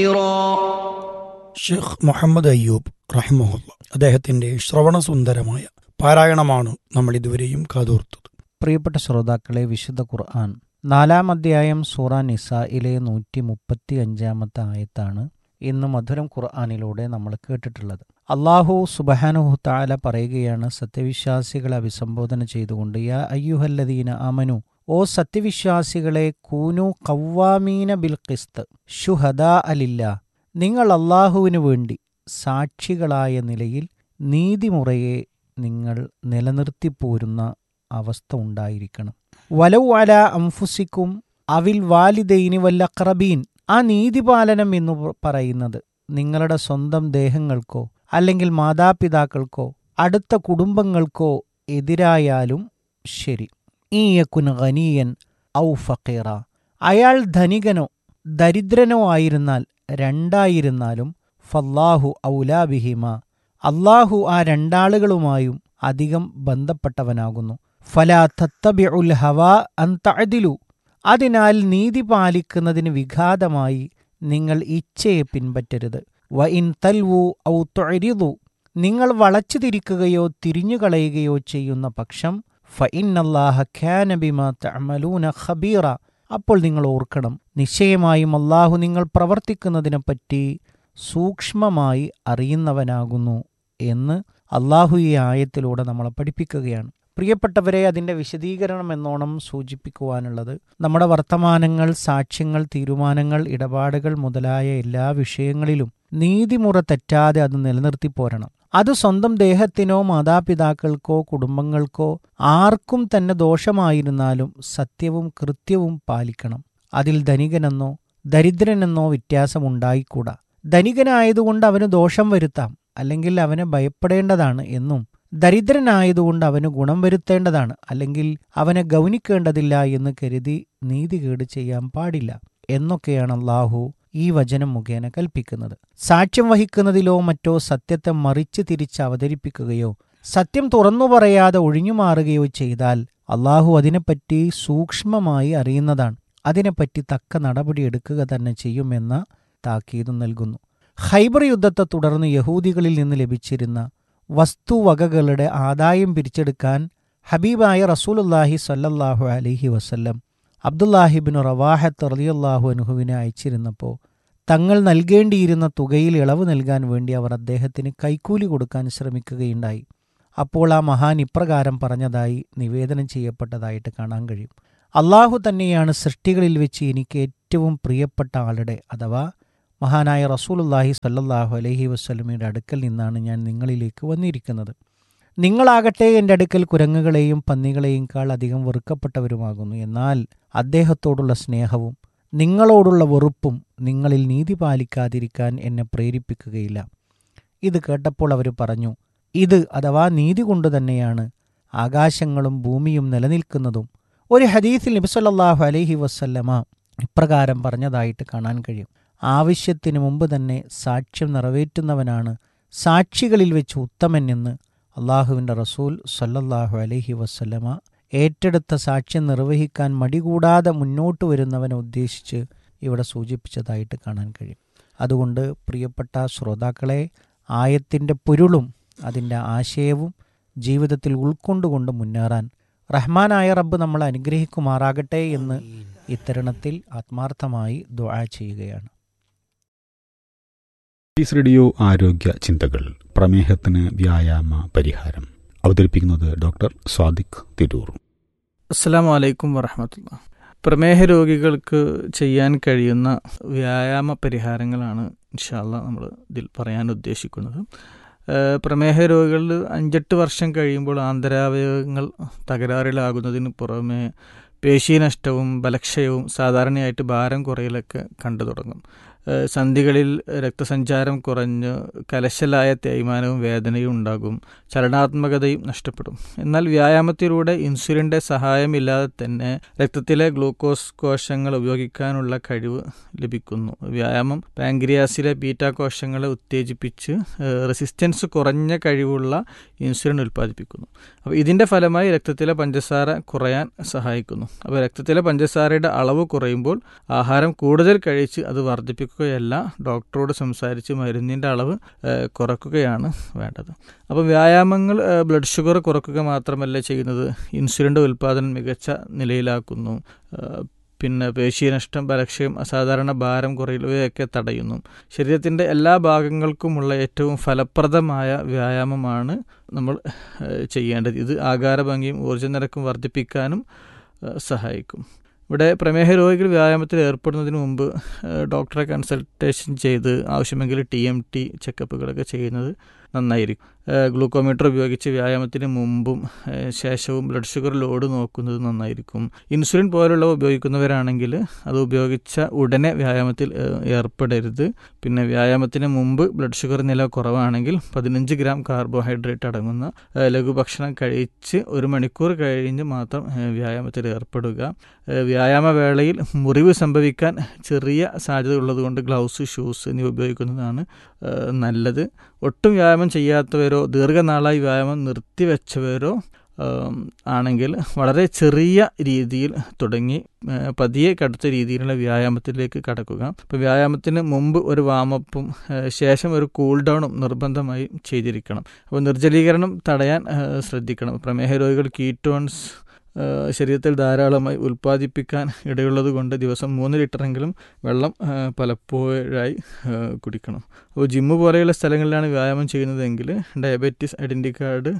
ഷെയ്ഖ് മുഹമ്മദ് അയ്യൂബ് റഹിമഹുല്ല അദ്ദേഹത്തിന്റെ ശ്രവണസുന്ദരമായ പാരായണമാണ് നമ്മൾ ഇതുവരെയും കാതോർത്തത് പ്രിയപ്പെട്ട ശ്രോതാക്കളെ വിശുദ്ധ ഖുർആൻ നാലാം അധ്യായം സൂറ നിസായിലെ നൂറ്റി മുപ്പത്തി അഞ്ചാമത്തെ ആയത്താണ് ഇന്ന് മധുരം ഖുർആാനിലൂടെ നമ്മൾ കേട്ടിട്ടുള്ളത് അള്ളാഹു സുബഹാനുഹു താല പറയുകയാണ് സത്യവിശ്വാസികളെ അഭിസംബോധന ചെയ്തുകൊണ്ട് യാ അയ്യുഹല്ലദീന അമനു ഓ സത്യവിശ്വാസികളെ കൂനു കവ്വാമീന ബിൽ ഖിസ്ത് ഷുഹദാ അലില്ല നിങ്ങൾ അള്ളാഹുവിനു വേണ്ടി സാക്ഷികളായ നിലയിൽ നീതിമുറയെ നിങ്ങൾ നിലനിർത്തിപ്പോരുന്ന അവസ്ഥ ഉണ്ടായിരിക്കണം വലൗ അല അംഫുസിക്കും അവിൽ വാലിദൈനി വല്ലക്രബീൻ ആ നീതിപാലനം എന്ന് പറയുന്നത് നിങ്ങളുടെ സ്വന്തം ദേഹങ്ങൾക്കോ അല്ലെങ്കിൽ മാതാപിതാക്കൾക്കോ അടുത്ത കുടുംബങ്ങൾക്കോ എതിരായാലും ശരി ഈ യക്കുൻ ഖനീയൻ ഔ ഫക്കീറ അയാൾ ധനികനോ ദരിദ്രനോ ആയിരുന്നാൽ രണ്ടായിരുന്നാലും ഫല്ലാഹു ഔലാബിഹിമ അള്ളാഹു ആ രണ്ടാളുകളുമായും അധികം ബന്ധപ്പെട്ടവനാകുന്നു ഫലാ തത്തബിഉൽ ഹവാ അൻ തഅദിലു അതിനാൽ നീതി പാലിക്കുന്നതിന് വിഘാതമായി നിങ്ങൾ ഇച്ഛയെ പിൻപറ്റരുത് വ ഇൻ തൽവു ഔ തൊഴിതു നിങ്ങൾ വളച്ചു തിരിക്കുകയോ തിരിഞ്ഞുകളയുകയോ ചെയ്യുന്ന പക്ഷം ഫ ഇന്നല്ലാഹ ഖാന ബിമാ തഅമലൂന ഖബീറ അപ്പോൾ നിങ്ങൾ ഓർക്കണം നിശ്ചയമായും അള്ളാഹു നിങ്ങൾ പ്രവർത്തിക്കുന്നതിനെപ്പറ്റി സൂക്ഷ്മമായി അറിയുന്നവനാകുന്നു എന്ന് അള്ളാഹു ഈ ആയത്തിലൂടെ നമ്മളെ പഠിപ്പിക്കുകയാണ് പ്രിയപ്പെട്ടവരെ അതിൻ്റെ വിശദീകരണം എന്നോണം സൂചിപ്പിക്കുവാനുള്ളത് നമ്മുടെ വർത്തമാനങ്ങൾ സാക്ഷ്യങ്ങൾ തീരുമാനങ്ങൾ ഇടപാടുകൾ മുതലായ എല്ലാ വിഷയങ്ങളിലും നീതിമുറ തെറ്റാതെ അത് നിലനിർത്തി പോരണം അത് സ്വന്തം ദേഹത്തിനോ മാതാപിതാക്കൾക്കോ കുടുംബങ്ങൾക്കോ ആർക്കും തന്നെ ദോഷമായിരുന്നാലും സത്യവും കൃത്യവും പാലിക്കണം അതിൽ ധനികനെന്നോ ദരിദ്രനെന്നോ വ്യത്യാസമുണ്ടായിക്കൂടാ ധനികനായതുകൊണ്ട് അവന് ദോഷം വരുത്താം അല്ലെങ്കിൽ അവനെ ഭയപ്പെടേണ്ടതാണ് എന്നും ദരിദ്രനായതുകൊണ്ട് അവന് ഗുണം വരുത്തേണ്ടതാണ് അല്ലെങ്കിൽ അവനെ ഗൗനിക്കേണ്ടതില്ല എന്ന് കരുതി നീതികേട് ചെയ്യാൻ പാടില്ല എന്നൊക്കെയാണ് അള്ളാഹു ഈ വചനം മുഖേന കൽപ്പിക്കുന്നത് സാക്ഷ്യം വഹിക്കുന്നതിലോ മറ്റോ സത്യത്തെ മറിച്ച് തിരിച്ച് അവതരിപ്പിക്കുകയോ സത്യം തുറന്നു പറയാതെ ഒഴിഞ്ഞുമാറുകയോ ചെയ്താൽ അള്ളാഹു അതിനെപ്പറ്റി സൂക്ഷ്മമായി അറിയുന്നതാണ് അതിനെപ്പറ്റി തക്ക നടപടിയെടുക്കുക തന്നെ ചെയ്യുമെന്ന താക്കീത് നൽകുന്നു ഖൈബർ യുദ്ധത്തെ തുടർന്ന് യഹൂദികളിൽ നിന്ന് ലഭിച്ചിരുന്ന വസ്തുവകകളുടെ ആദായം പിരിച്ചെടുക്കാൻ ഹബീബായ റസൂലുല്ലാഹി സല്ലല്ലാഹു അലൈഹി വസല്ലം അബ്ദുല്ലാഹിബിൻ റവാഹത്ത് റലിയല്ലാഹു അനുഹുവിനെ അയച്ചിരുന്നപ്പോൾ തങ്ങൾ നൽകേണ്ടിയിരുന്ന തുകയിൽ ഇളവ് നൽകാൻ വേണ്ടി അവർ അദ്ദേഹത്തിന് കൈക്കൂലി കൊടുക്കാൻ ശ്രമിക്കുകയുണ്ടായി അപ്പോൾ ആ മഹാൻ ഇപ്രകാരം പറഞ്ഞതായി നിവേദനം ചെയ്യപ്പെട്ടതായിട്ട് കാണാൻ കഴിയും അള്ളാഹു തന്നെയാണ് സൃഷ്ടികളിൽ വെച്ച് എനിക്ക് ഏറ്റവും പ്രിയപ്പെട്ട ആളുടെ അഥവാ മഹാനായ റസൂലുല്ലാഹി സല്ലല്ലാഹു അലൈഹി വസ്ലമയുടെ അടുക്കൽ നിന്നാണ് ഞാൻ നിങ്ങളിലേക്ക് വന്നിരിക്കുന്നത് നിങ്ങളാകട്ടെ എൻ്റെ അടുക്കൽ കുരങ്ങുകളെയും പന്നികളെയും കാൾ അധികം വെറുക്കപ്പെട്ടവരുമാകുന്നു എന്നാൽ അദ്ദേഹത്തോടുള്ള സ്നേഹവും നിങ്ങളോടുള്ള വെറുപ്പും നിങ്ങളിൽ നീതി പാലിക്കാതിരിക്കാൻ എന്നെ പ്രേരിപ്പിക്കുകയില്ല ഇത് കേട്ടപ്പോൾ അവർ പറഞ്ഞു ഇത് അഥവാ നീതി കൊണ്ട് തന്നെയാണ് ആകാശങ്ങളും ഭൂമിയും നിലനിൽക്കുന്നതും ഒരു ഹദീസിൽ നബിസല്ലാഹു അലൈഹി വസ്ല്ലമ ഇപ്രകാരം പറഞ്ഞതായിട്ട് കാണാൻ കഴിയും ആവശ്യത്തിനു മുമ്പ് തന്നെ സാക്ഷ്യം നിറവേറ്റുന്നവനാണ് സാക്ഷികളിൽ വെച്ച് ഉത്തമൻ എന്ന് അള്ളാഹുവിൻ്റെ റസൂൽ സല്ലല്ലാഹു അലൈഹി വസ്ല്ലമ ഏറ്റെടുത്ത സാക്ഷ്യം നിർവഹിക്കാൻ മടികൂടാതെ മുന്നോട്ട് വരുന്നവനെ ഉദ്ദേശിച്ച് ഇവിടെ സൂചിപ്പിച്ചതായിട്ട് കാണാൻ കഴിയും അതുകൊണ്ട് പ്രിയപ്പെട്ട ശ്രോതാക്കളെ ആയത്തിൻ്റെ പൊരുളും അതിൻ്റെ ആശയവും ജീവിതത്തിൽ ഉൾക്കൊണ്ടുകൊണ്ട് മുന്നേറാൻ റഹ്മാനായ റബ്ബ് നമ്മളെ അനുഗ്രഹിക്കുമാറാകട്ടെ എന്ന് ഇത്തരുണത്തിൽ ആത്മാർത്ഥമായി ദുആ ചെയ്യുകയാണ് പീസ് റേഡിയോ ആരോഗ്യ ചിന്തകൾ പ്രമേഹത്തിന് വ്യായാമ പരിഹാരം അവതരിപ്പിക്കുന്നത് ഡോക്ടർ സ്വാദിഖ് തിരൂർ അസ്സാം വലൈക്കും വറഹമത്തുള്ള പ്രമേഹ രോഗികൾക്ക് ചെയ്യാൻ കഴിയുന്ന വ്യായാമ പരിഹാരങ്ങളാണ് ഇൻഷാല്ല നമ്മൾ ഇതിൽ പറയാൻ ഉദ്ദേശിക്കുന്നത് പ്രമേഹ രോഗികളിൽ അഞ്ചെട്ട് വർഷം കഴിയുമ്പോൾ ആന്തരാവയവങ്ങൾ തകരാറിലാകുന്നതിന് പുറമെ പേശീനഷ്ടവും ബലക്ഷയവും സാധാരണയായിട്ട് ഭാരം കുറയലൊക്കെ കണ്ടു തുടങ്ങും സന്ധികളിൽ രക്തസഞ്ചാരം കുറഞ്ഞ് കലശലായ തേയ്മാനവും വേദനയും ഉണ്ടാകും ചലനാത്മകതയും നഷ്ടപ്പെടും എന്നാൽ വ്യായാമത്തിലൂടെ ഇൻസുലിൻ്റെ സഹായമില്ലാതെ തന്നെ രക്തത്തിലെ ഗ്ലൂക്കോസ് കോശങ്ങൾ ഉപയോഗിക്കാനുള്ള കഴിവ് ലഭിക്കുന്നു വ്യായാമം പാങ്ക്രിയാസിലെ ബീറ്റ കോശങ്ങളെ ഉത്തേജിപ്പിച്ച് റെസിസ്റ്റൻസ് കുറഞ്ഞ കഴിവുള്ള ഇൻസുലിൻ ഉൽപ്പാദിപ്പിക്കുന്നു അപ്പോൾ ഇതിൻ്റെ ഫലമായി രക്തത്തിലെ പഞ്ചസാര കുറയാൻ സഹായിക്കുന്നു അപ്പോൾ രക്തത്തിലെ പഞ്ചസാരയുടെ അളവ് കുറയുമ്പോൾ ആഹാരം കൂടുതൽ കഴിച്ച് അത് വർദ്ധിപ്പിക്കും ഉപയോഗിക്കുകയല്ല ഡോക്ടറോട് സംസാരിച്ച് മരുന്നിൻ്റെ അളവ് ഏഹ്, കുറയ്ക്കുകയാണ് വേണ്ടത് അപ്പോൾ വ്യായാമങ്ങൾ ഏഹ്, ബ്ലഡ് ഷുഗർ കുറയ്ക്കുക മാത്രമല്ല ചെയ്യുന്നത് ഇൻസുലിൻ്റെ ഉൽപ്പാദനം മികച്ച നിലയിലാക്കുന്നു ഏഹ്, പിന്നെ പേശീനഷ്ടം ബലക്ഷയം അസാധാരണ ഭാരം കുറയുകയൊക്കെ തടയുന്നു ശരീരത്തിൻ്റെ എല്ലാ ഭാഗങ്ങൾക്കുമുള്ള ഏറ്റവും ഫലപ്രദമായ വ്യായാമമാണ് നമ്മൾ ഏഹ്, ചെയ്യേണ്ടത് ഇത് ആകാരഭംഗിയും ഊർജ്ജ നിരക്കും വർദ്ധിപ്പിക്കാനും ഏഹ്, സഹായിക്കും ഇവിടെ പ്രമേഹ രോഗികൾ വ്യായാമത്തിൽ ഏർപ്പെടുന്നതിന് മുമ്പ് ഏഹ്, ഡോക്ടറെ കൺസൾട്ടേഷൻ ചെയ്ത് ആവശ്യമെങ്കിൽ ടി എം ടി ചെക്കപ്പുകളൊക്കെ ചെയ്യുന്നത് നന്നായിരിക്കും ഏഹ്, ഗ്ലൂക്കോമീറ്റർ ഉപയോഗിച്ച് വ്യായാമത്തിന് മുമ്പും ഏഹ്, ശേഷവും ബ്ലഡ് ഷുഗർ ലോഡ് നോക്കുന്നത് നന്നായിരിക്കും ഇൻസുലിൻ പോലുള്ളവ ഉപയോഗിക്കുന്നവരാണെങ്കിൽ അത് ഉപയോഗിച്ച ഉടനെ വ്യായാമത്തിൽ ഏഹ്, ഏർപ്പെടരുത് പിന്നെ വ്യായാമത്തിന് മുമ്പ് ബ്ലഡ് ഷുഗർ നില കുറവാണെങ്കിൽ പതിനഞ്ച് ഗ്രാം കാർബോഹൈഡ്രേറ്റ് അടങ്ങുന്ന ഏഹ്, ലഘുഭക്ഷണം കഴിച്ച് ഒരു മണിക്കൂർ കഴിഞ്ഞ് മാത്രം ഏഹ്, വ്യായാമത്തിൽ ഏർപ്പെടുക ഏഹ്, വ്യായാമവേളയിൽ മുറിവ് സംഭവിക്കാൻ ചെറിയ സാധ്യത ഉള്ളതുകൊണ്ട് ഗ്ലൗസ് ഷൂസ് എന്നിവ ഉപയോഗിക്കുന്നതാണ് ഏഹ്, നല്ലത് ഒട്ടും വ്യായാമം ചെയ്യാത്തവരോ ദീർഘനാളായി വ്യായാമം നിർത്തിവെച്ചവരോ ഏം, ആണെങ്കിൽ വളരെ ചെറിയ രീതിയിൽ തുടങ്ങി ഏഹ്, പതിയെ കടുത്ത രീതിയിലുള്ള വ്യായാമത്തിലേക്ക് കടക്കുക അപ്പോൾ വ്യായാമത്തിന് മുമ്പ് ഒരു വാമപ്പും ഏഹ്, ശേഷം ഒരു കൂൾ ഡൗണും നിർബന്ധമായും ചെയ്തിരിക്കണം അപ്പോൾ നിർജ്ജലീകരണം തടയാൻ ഏഹ്, ശ്രദ്ധിക്കണം പ്രമേഹ രോഗികൾ കീറ്റോൺസ് ഏഹ്, ശരീരത്തിൽ ധാരാളമായി ഉൽപ്പാദിപ്പിക്കാൻ ഇടയുള്ളത് കൊണ്ട് ദിവസം മൂന്ന് ലിറ്ററെങ്കിലും വെള്ളം ഏഹ്, പലപ്പോഴായി ഏഹ്, കുടിക്കണം അപ്പോൾ ജിമ്മ് പോലെയുള്ള സ്ഥലങ്ങളിലാണ് വ്യായാമം ചെയ്യുന്നതെങ്കിൽ ഡയബറ്റീസ് ഐഡൻറ്റി കാർഡ്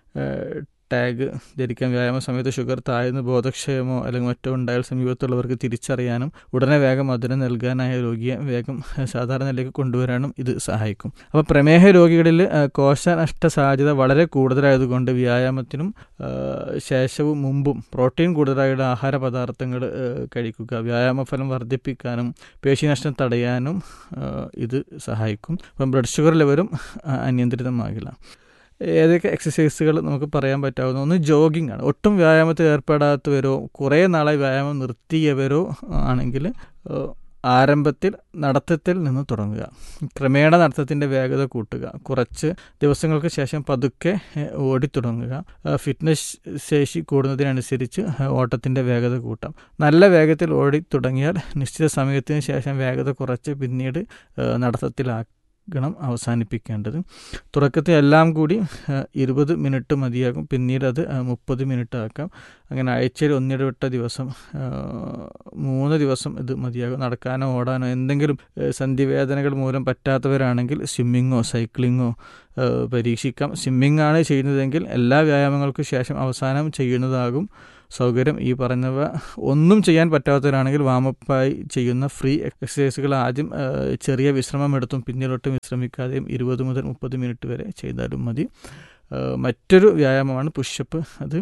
ടാഗ് ധരിക്കാൻ വ്യായാമ സമയത്ത് ഷുഗർ താഴ്ന്ന് ബോധക്ഷയമോ അല്ലെങ്കിൽ മറ്റോ ഉണ്ടായാൽ സമീപത്തുള്ളവർക്ക് തിരിച്ചറിയാനും ഉടനെ വേഗം മധുരം നൽകാനായ രോഗിയെ വേഗം ഏഹ്, സാധാരണ നിലയ്ക്ക് കൊണ്ടുവരാനും ഇത് സഹായിക്കും അപ്പോൾ പ്രമേഹ രോഗികളിൽ ഏഹ്, കോശനഷ്ട സാധ്യത വളരെ കൂടുതലായതുകൊണ്ട് വ്യായാമത്തിനും ഏഹ്, ശേഷവും മുമ്പും പ്രോട്ടീൻ കൂടുതലായുള്ള ആഹാര പദാർത്ഥങ്ങൾ ഏഹ്, കഴിക്കുക വ്യായാമഫലം വർദ്ധിപ്പിക്കാനും പേശീനഷ്ടം തടയാനും ഏഹ്, ഇത് സഹായിക്കും അപ്പം ബ്ലഡ് ഷുഗർ ലെവലും ആ, അനിയന്ത്രിതമാകില്ല ഏതൊക്കെ എക്സസൈസുകൾ നമുക്ക് പറയാൻ പറ്റാവുന്ന ഒന്ന് ജോഗിംഗ് ആണ് ഒട്ടും വ്യായാമത്തിൽ ഏർപ്പെടാത്തവരോ കുറേ നാളായി വ്യായാമം നിർത്തിയവരോ ആണെങ്കിൽ ഏഹ്, ആരംഭത്തിൽ നടത്തത്തിൽ നിന്ന് തുടങ്ങുക ക്രമേണ നടത്തത്തിൻ്റെ വേഗത കൂട്ടുക കുറച്ച് ദിവസങ്ങൾക്ക് ശേഷം പതുക്കെ ഏഹ്, ഓടിത്തുടങ്ങുക ഏഹ്, ഫിറ്റ്നസ് ശേഷി കൂടുന്നതിനനുസരിച്ച് ഏഹ്, ഓട്ടത്തിൻ്റെ വേഗത കൂട്ടാം നല്ല വേഗത്തിൽ ഓടി തുടങ്ങിയാൽ നിശ്ചിത സമയത്തിന് ശേഷം വേഗത കുറച്ച് പിന്നീട് ഏഹ്, നടത്തത്തിലാക്കണം അവസാനിപ്പിക്കേണ്ടത് തുടക്കത്തിൽ എല്ലാം കൂടി ഏഹ്, ഇരുപത് മിനിറ്റ് മതിയാകും പിന്നീട് അത് ഏഹ്, മുപ്പത് മിനിറ്റ് ആക്കാം അങ്ങനെ ആഴ്ചയിൽ ഒന്നിടവിട്ട ദിവസം ഏഹ്, മൂന്ന് ദിവസം ഇത് മതിയാകും നടക്കാനോ ഓടാനോ എന്തെങ്കിലും ഏഹ്, സന്ധിവേദനകൾ മൂലം പറ്റാത്തവരാണെങ്കിൽ സ്വിമ്മിങ്ങോ സൈക്ലിങ്ങോ ഏഹ്, പരീക്ഷിക്കാം സ്വിമ്മിംഗ് ആണ് ചെയ്യുന്നതെങ്കിൽ എല്ലാ വ്യായാമങ്ങൾക്കും ശേഷം അവസാനം ചെയ്യുന്നതാകും സൗകര്യം ഈ പറഞ്ഞവ ഒന്നും ചെയ്യാൻ പറ്റാത്തവരാണെങ്കിൽ വാമപ്പായി ചെയ്യുന്ന ഫ്രീ എക്സസൈസുകൾ ആദ്യം ഏഹ്, ചെറിയ വിശ്രമം എടുത്തും പിന്നീടൊട്ടും വിശ്രമിക്കാതെയും ഇരുപത് മുതൽ മുപ്പത് മിനിറ്റ് വരെ ചെയ്താലും മതി ഏഹ്, മറ്റൊരു വ്യായാമമാണ് പുഷപ്പ് അത്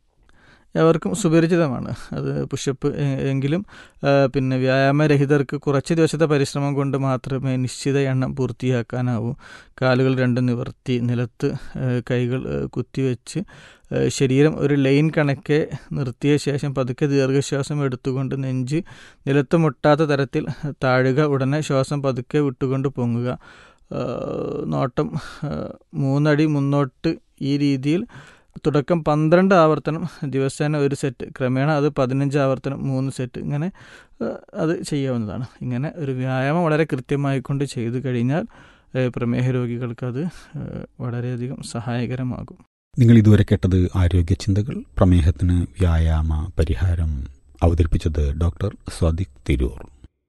എവർക്കും സുപരിചിതമാണ് അത് പുഷപ്പ് എ- എങ്കിലും ആ, പിന്നെ വ്യായാമരഹിതർക്ക് കുറച്ച് ദിവസത്തെ പരിശ്രമം കൊണ്ട് മാത്രമേ നിശ്ചിത എണ്ണം പൂർത്തിയാക്കാനാവൂ കാലുകൾ രണ്ടും നിവർത്തി നിലത്ത് ആ, കൈകൾ ആ, കുത്തിവെച്ച് ആ, ശരീരം ഒരു ലൈൻ കണക്കെ നിർത്തിയ ശേഷം പതുക്കെ ദീർഘശ്വാസം എടുത്തുകൊണ്ട് നെഞ്ച് നിലത്ത് മുട്ടാത്ത തരത്തിൽ താഴുക ഉടനെ ശ്വാസം പതുക്കെ വിട്ടുകൊണ്ട് പൊങ്ങുക ആ, നോട്ടം ആ, മൂന്നടി മുന്നോട്ട് ഈ രീതിയിൽ തുടക്കം പന്ത്രണ്ട് ആവർത്തനം ദിവസേന ഒരു സെറ്റ് ക്രമേണ അത് പതിനഞ്ച് ആവർത്തനം മൂന്ന് സെറ്റ് ഇങ്ങനെ ഏഹ്, അത് ചെയ്യാവുന്നതാണ് ഇങ്ങനെ ഒരു വ്യായാമം വളരെ കൃത്യമായി കൊണ്ട് ചെയ്തു കഴിഞ്ഞാൽ ഏഹ്, പ്രമേഹ രോഗികൾക്ക് അത് ഏഹ്, വളരെയധികം സഹായകരമാകും നിങ്ങൾ ഇതുവരെ കേട്ടത് ആരോഗ്യ ചിന്തകൾ പ്രമേഹത്തിന് വ്യായാമ പരിഹാരം അവതരിപ്പിച്ചത് ഡോക്ടർ സ്വാദിഖ് തിരൂർ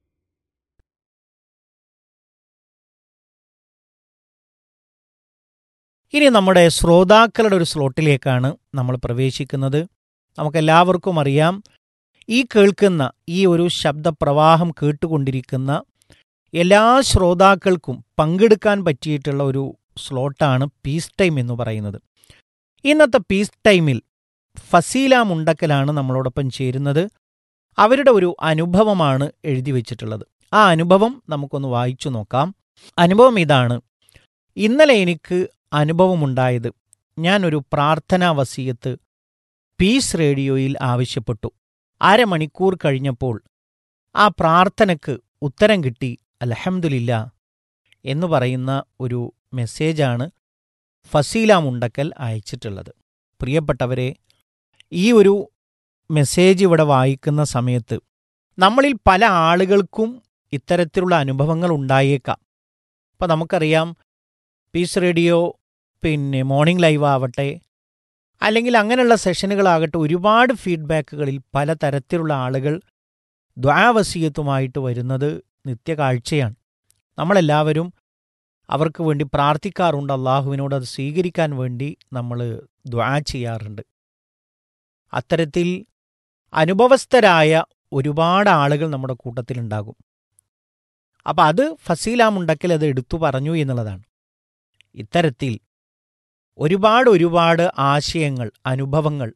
ഇനി നമ്മുടെ ശ്രോതാക്കളുടെ ഒരു സ്ലോട്ടിലേക്കാണ് നമ്മൾ പ്രവേശിക്കുന്നത് നമുക്കെല്ലാവർക്കും അറിയാം ഈ കേൾക്കുന്ന ഈ ഒരു ശബ്ദപ്രവാഹം കേട്ടുകൊണ്ടിരിക്കുന്ന എല്ലാ ശ്രോതാക്കൾക്കും പങ്കെടുക്കാൻ പറ്റിയിട്ടുള്ള ഒരു സ്ലോട്ടാണ് പീസ് ടൈം എന്ന് പറയുന്നത് ഇന്നത്തെ പീസ് ടൈമിൽ ഫസീല മുണ്ടക്കലാണ് നമ്മളോടൊപ്പം ചേരുന്നത് അവരുടെ ഒരു അനുഭവമാണ് എഴുതി വച്ചിട്ടുള്ളത് ആ അനുഭവം നമുക്കൊന്ന് വായിച്ചു നോക്കാം അനുഭവം ഇതാണ് ഇന്നലെ എനിക്ക് അനുഭവമുണ്ടായത് ഞാനൊരു പ്രാർത്ഥനാ വസീയത്ത് പീസ് റേഡിയോയിൽ ആവശ്യപ്പെട്ടു അരമണിക്കൂർ കഴിഞ്ഞപ്പോൾ ആ പ്രാർത്ഥനയ്ക്ക് ഉത്തരം കിട്ടി അലഹമുല്ല എന്ന് പറയുന്ന ഒരു മെസ്സേജാണ് ഫസീല മുണ്ടക്കൽ അയച്ചിട്ടുള്ളത് പ്രിയപ്പെട്ടവരെ ഈ ഒരു മെസ്സേജ് ഇവിടെ വായിക്കുന്ന സമയത്ത് നമ്മളിൽ പല ആളുകൾക്കും ഇത്തരത്തിലുള്ള അനുഭവങ്ങൾ ഉണ്ടായേക്കാം അപ്പോൾ നമുക്കറിയാം പീസ് റേഡിയോ പിന്നെ മോർണിംഗ് ലൈവ് ആവട്ടെ അല്ലെങ്കിൽ അങ്ങനെയുള്ള സെഷനുകളാകട്ടെ ഒരുപാട് ഫീഡ്ബാക്കുകളിൽ പലതരത്തിലുള്ള ആളുകൾ ദ്വാവസീയത്തുമായിട്ട് വരുന്നത് നിത്യകാഴ്ചയാണ് നമ്മളെല്ലാവരും അവർക്ക് വേണ്ടി പ്രാർത്ഥിക്കാറുണ്ട് അള്ളാഹുവിനോട് അത് സ്വീകരിക്കാൻ വേണ്ടി നമ്മൾ ദ്വാ ചെയ്യാറുണ്ട് അത്തരത്തിൽ അനുഭവസ്ഥരായ ഒരുപാട് ആളുകൾ നമ്മുടെ കൂട്ടത്തിലുണ്ടാകും അപ്പം അത് ഫസീലാമുണ്ടക്കൽ അത് എടുത്തു പറഞ്ഞു എന്നുള്ളതാണ് ഇത്തരത്തിൽ ഒരുപാട് ഒരുപാട് ആശയങ്ങൾ അനുഭവങ്ങൾ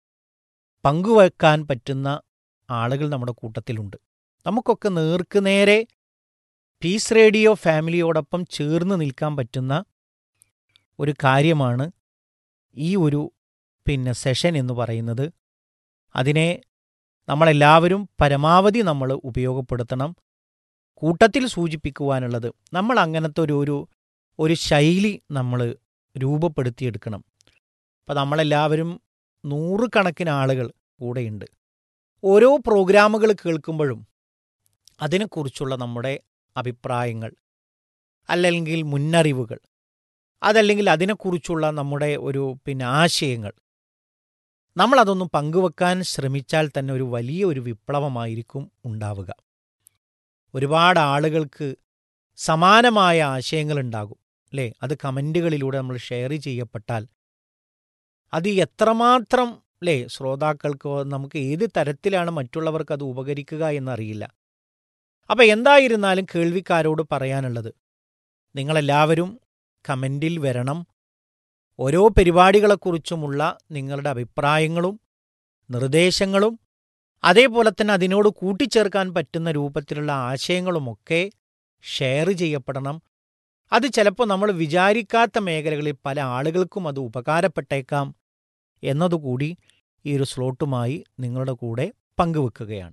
പങ്കുവെക്കാൻ പറ്റുന്ന ആളുകൾ നമ്മുടെ കൂട്ടത്തിലുണ്ട് നമുക്കൊക്കെ നേർക്കുനേരെ പീസ് റേഡിയോ ഫാമിലിയോടൊപ്പം ചേർന്ന് നിൽക്കാൻ പറ്റുന്ന ഒരു കാര്യമാണ് ഈ ഒരു പിന്നെ സെഷൻ എന്ന് പറയുന്നത് അതിനെ നമ്മളെല്ലാവരും പരമാവധി നമ്മൾ ഉപയോഗപ്പെടുത്തണം കൂട്ടത്തിൽ സൂചിപ്പിക്കുവാനുള്ളത് നമ്മൾ അങ്ങനത്തെ ഒരു ഒരു ഒരു ശൈലി നമ്മൾ രൂപപ്പെടുത്തിയെടുക്കണം അപ്പം നമ്മളെല്ലാവരും നൂറുകണക്കിന് ആളുകൾ കൂടെയുണ്ട് ഓരോ പ്രോഗ്രാമുകൾ കേൾക്കുമ്പോഴും അതിനെക്കുറിച്ചുള്ള നമ്മുടെ അഭിപ്രായങ്ങൾ അല്ലെങ്കിൽ മുന്നറിവുകൾ അതല്ലെങ്കിൽ അതിനെക്കുറിച്ചുള്ള നമ്മുടെ ഒരു പിന്നെ ആശയങ്ങൾ നമ്മളതൊന്നും പങ്കുവെക്കാൻ ശ്രമിച്ചാൽ തന്നെ ഒരു വലിയ ഒരു വിപ്ലവമായിരിക്കും ഉണ്ടാവുക ഒരുപാട് ആളുകൾക്ക് സമാനമായ ആശയങ്ങളുണ്ടാകും അല്ലേ അത് കമൻറ്റുകളിലൂടെ നമ്മൾ ഷെയർ ചെയ്യപ്പെട്ടാൽ അത് എത്രമാത്രം അല്ലേ ശ്രോതാക്കൾക്കോ നമുക്ക് ഏത് തരത്തിലാണ് മറ്റുള്ളവർക്ക് അത് ഉപകരിക്കുക എന്നറിയില്ല അപ്പം എന്തായിരുന്നാലും കേൾവിക്കാരോട് പറയാനുള്ളത് നിങ്ങളെല്ലാവരും കമൻറ്റിൽ വരണം ഓരോ പരിപാടികളെക്കുറിച്ചുമുള്ള നിങ്ങളുടെ അഭിപ്രായങ്ങളും നിർദ്ദേശങ്ങളും അതേപോലെ തന്നെ അതിനോട് കൂട്ടിച്ചേർക്കാൻ പറ്റുന്ന രൂപത്തിലുള്ള ആശയങ്ങളുമൊക്കെ ഷെയർ ചെയ്യപ്പെടണം അത് ചിലപ്പോൾ നമ്മൾ വിചാരിക്കാത്ത മേഖലകളിൽ പല ആളുകൾക്കും അത് ഉപകാരപ്പെട്ടേക്കാം എന്നതുകൂടി ഈ ഒരു സ്ലോട്ടുമായി നിങ്ങളുടെ കൂടെ പങ്കുവെക്കുകയാണ്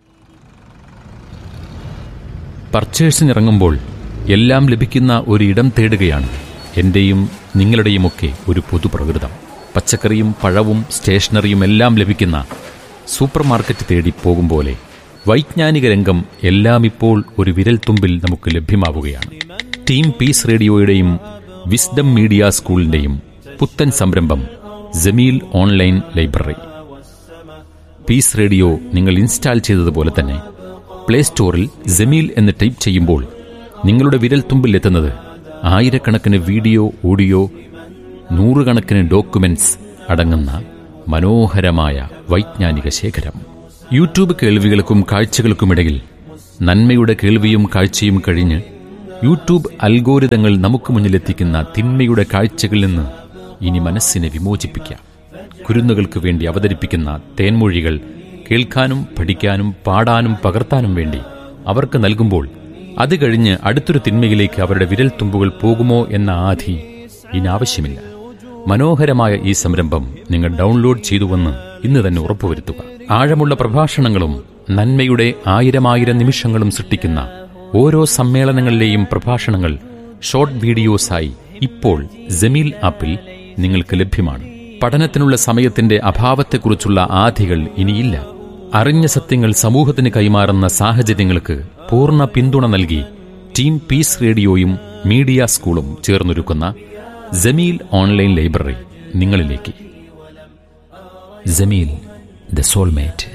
പർച്ചേഴ്സിനിറങ്ങുമ്പോൾ എല്ലാം ലഭിക്കുന്ന ഒരു ഇടം തേടുകയാണ് എന്റെയും നിങ്ങളുടെയുമൊക്കെ ഒരു പൊതുപ്രകൃതം പച്ചക്കറിയും പഴവും സ്റ്റേഷനറിയും എല്ലാം ലഭിക്കുന്ന സൂപ്പർ മാർക്കറ്റ് തേടി പോകും പോലെ വൈജ്ഞാനിക രംഗം എല്ലാം ഇപ്പോൾ ഒരു വിരൽത്തുമ്പിൽ നമുക്ക് ലഭ്യമാവുകയാണ് ടീം പീസ് റേഡിയോയുടെയും വിസ്ഡം മീഡിയ സ്കൂളിന്റെയും പുത്തൻ സംരംഭം Jameel online library peace radio നിങ്ങൾ ഇൻസ്റ്റാൾ ചെയ്തതുപോലെ തന്നെ പ്ലേ സ്റ്റോറിൽ ജമീൽ എന്ന് ടൈപ്പ് ചെയ്യുമ്പോൾ നിങ്ങളുടെ വിരൽത്തുമ്പിൽ എത്തുന്നത് ആയിരക്കണക്കിന് വീഡിയോ ഓഡിയോ നൂറുകണക്കിന് ഡോക്യുമെന്റ്സ് അടങ്ങുന്ന മനോഹരമായ വൈജ്ഞാനിക ശേഖരം യൂട്യൂബ് കേൾവികൾക്കും കാഴ്ചകൾക്കുമിടയിൽ നന്മയുടെ കേൾവിയും കാഴ്ചയും കഴിഞ്ഞ് യൂട്യൂബ് അൽഗോരിതങ്ങൾ നമുക്ക് മുന്നിലെത്തിക്കുന്ന തിന്മയുടെ കാഴ്ചകളിൽ നിന്ന് ഇനി മനസ്സിനെ വിമോചിപ്പിക്കാം കുരുന്നുകൾക്ക് വേണ്ടി അവതരിപ്പിക്കുന്ന തേൻമൊഴികൾ കേൾക്കാനും പഠിക്കാനും പാടാനും പകർത്താനും വേണ്ടി അവർക്ക് നൽകുമ്പോൾ അത് കഴിഞ്ഞ് അടുത്തൊരു തിന്മയിലേക്ക് അവരുടെ വിരൽത്തുമ്പുകൾ പോകുമോ എന്ന ആധി ഇനി ആവശ്യമില്ല മനോഹരമായ ഈ സംരംഭം നിങ്ങൾ ഡൗൺലോഡ് ചെയ്തുവെന്ന് ഇന്ന് തന്നെ ഉറപ്പുവരുത്തുക ആഴമുള്ള പ്രഭാഷണങ്ങളും നന്മയുടെ ആയിരമായിരം നിമിഷങ്ങളും സൃഷ്ടിക്കുന്ന ഓരോ സമ്മേളനങ്ങളിലെയും പ്രഭാഷണങ്ങൾ ഷോർട്ട് വീഡിയോസായി ഇപ്പോൾ ജമീൽ ആപ്പിൽ നിങ്ങൾക്ക് ലഭ്യമാണ് പഠനത്തിനുള്ള സമയത്തിന്റെ അഭാവത്തെക്കുറിച്ചുള്ള ആധികൾ ഇനിയില്ല അറിഞ്ഞ സത്യങ്ങൾ സമൂഹത്തിന് കൈമാറുന്ന സാഹചര്യങ്ങൾക്ക് പൂർണ്ണ പിന്തുണ നൽകി ടീം പീസ് റേഡിയോയും മീഡിയ സ്കൂളും ചേർന്നൊരുക്കുന്ന ജമീൽ ഓൺലൈൻ ലൈബ്രറി നിങ്ങളിലേക്ക് Jameel the soulmate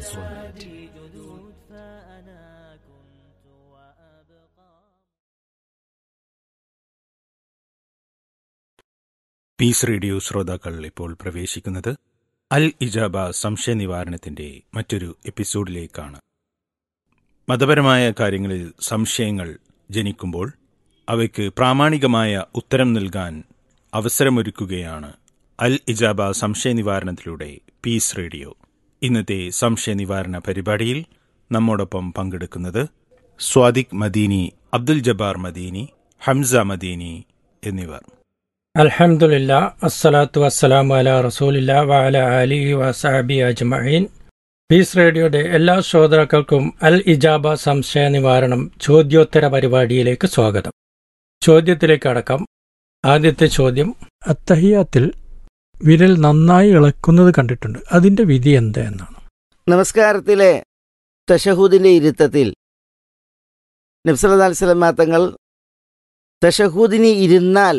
peace radio ശ്രോതാക്കൾ ഇപ്പോൾ പ്രവേശിക്കുന്നത് അൽ ഇജാബ സംശയ നിവാരണത്തിന്റെ മറ്റൊരു എപ്പിസോഡിലേക്കാണ് മതപരമായ കാര്യങ്ങളിൽ സംശയങ്ങൾ ജനിക്കുമ്പോൾ അവയ്ക്ക് പ്രാമാണികമായ ഉത്തരം നൽകാൻ അവസരമൊരുക്കുകയാണ് അൽ ഇജാബ സംശയ നിവാരണത്തിലൂടെ പീസ് റേഡിയോ ഇന്നത്തെ സംശയ നിവാരണ പരിപാടിയിൽ നമ്മോടൊപ്പം പങ്കെടുക്കുന്നത് സ്വാദിഖ് മദീനി അബ്ദുൽ ജബ്ബാർ മദീനി ഹംസ മദീനി എന്നിവർ അൽഹംദുലില്ല അസ്സലാത്തു വസ്സലാമു അല റസൂലില്ല വഅല അലിഹി വസഹബി അജ്മഈൻ പീസ് റേഡിയോയുടെ എല്ലാ ശ്രോതാക്കൾക്കും അൽ ഇജാബ സംശയ നിവാരണം ചോദ്യോത്തര പരിപാടിയിലേക്ക് സ്വാഗതം ചോദ്യത്തിലേക്ക് അടക്കം ആദ്യത്തെ ചോദ്യം അത്തഹിയാത്തിൽ വിരൽ നന്നായി ഇളക്കുന്നത് കണ്ടിട്ടുണ്ട് അതിന്റെ വിധി എന്താ എന്നാണ് നമസ്കാരത്തിലെ തഷഹൂദിന്റെ ഇരുത്തത്തിൽ നബ്സല്ലാ അലിസ്ലാം തങ്ങൾ തഷഹൂദിനി ഇരുന്നാൽ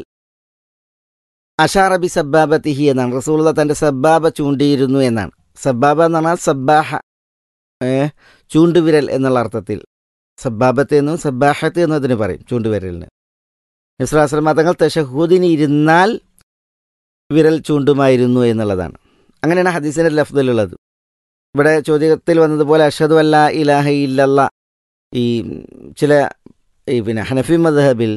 അഷാറബി സബ്ബാബത്തിഹി എന്നാണ് റസൂള്ള തൻ്റെ സബ്ബാബ ചൂണ്ടിയിരുന്നു എന്നാണ് സബ്ബാബ എന്ന് പറഞ്ഞാൽ സബ്ബാഹ ഏ, ചൂണ്ടുവിരൽ എന്നുള്ള അർത്ഥത്തിൽ സബ്ബാബത്ത് എന്നും സബ്ബാഹത്ത് എന്നും അതിന് പറയും ചൂണ്ടുവിരലിന് നബ്സലാസ്ലമ തങ്ങൾ തഷഹൂദിന് ഇരുന്നാൽ വിരൽ ചൂണ്ടുമായിരുന്നു എന്നുള്ളതാണ് അങ്ങനെയാണ് ഹദീസിൻ്റെ ലഫ്ദിലുള്ളത് ഇവിടെ ചോദ്യത്തിൽ വന്നതുപോലെ അഷദു അല്ല ഇലാഹ ഇല്ലല്ല ഈ ചില ഈ പിന്നെ ഹനഫി മദ്ഹബിൽ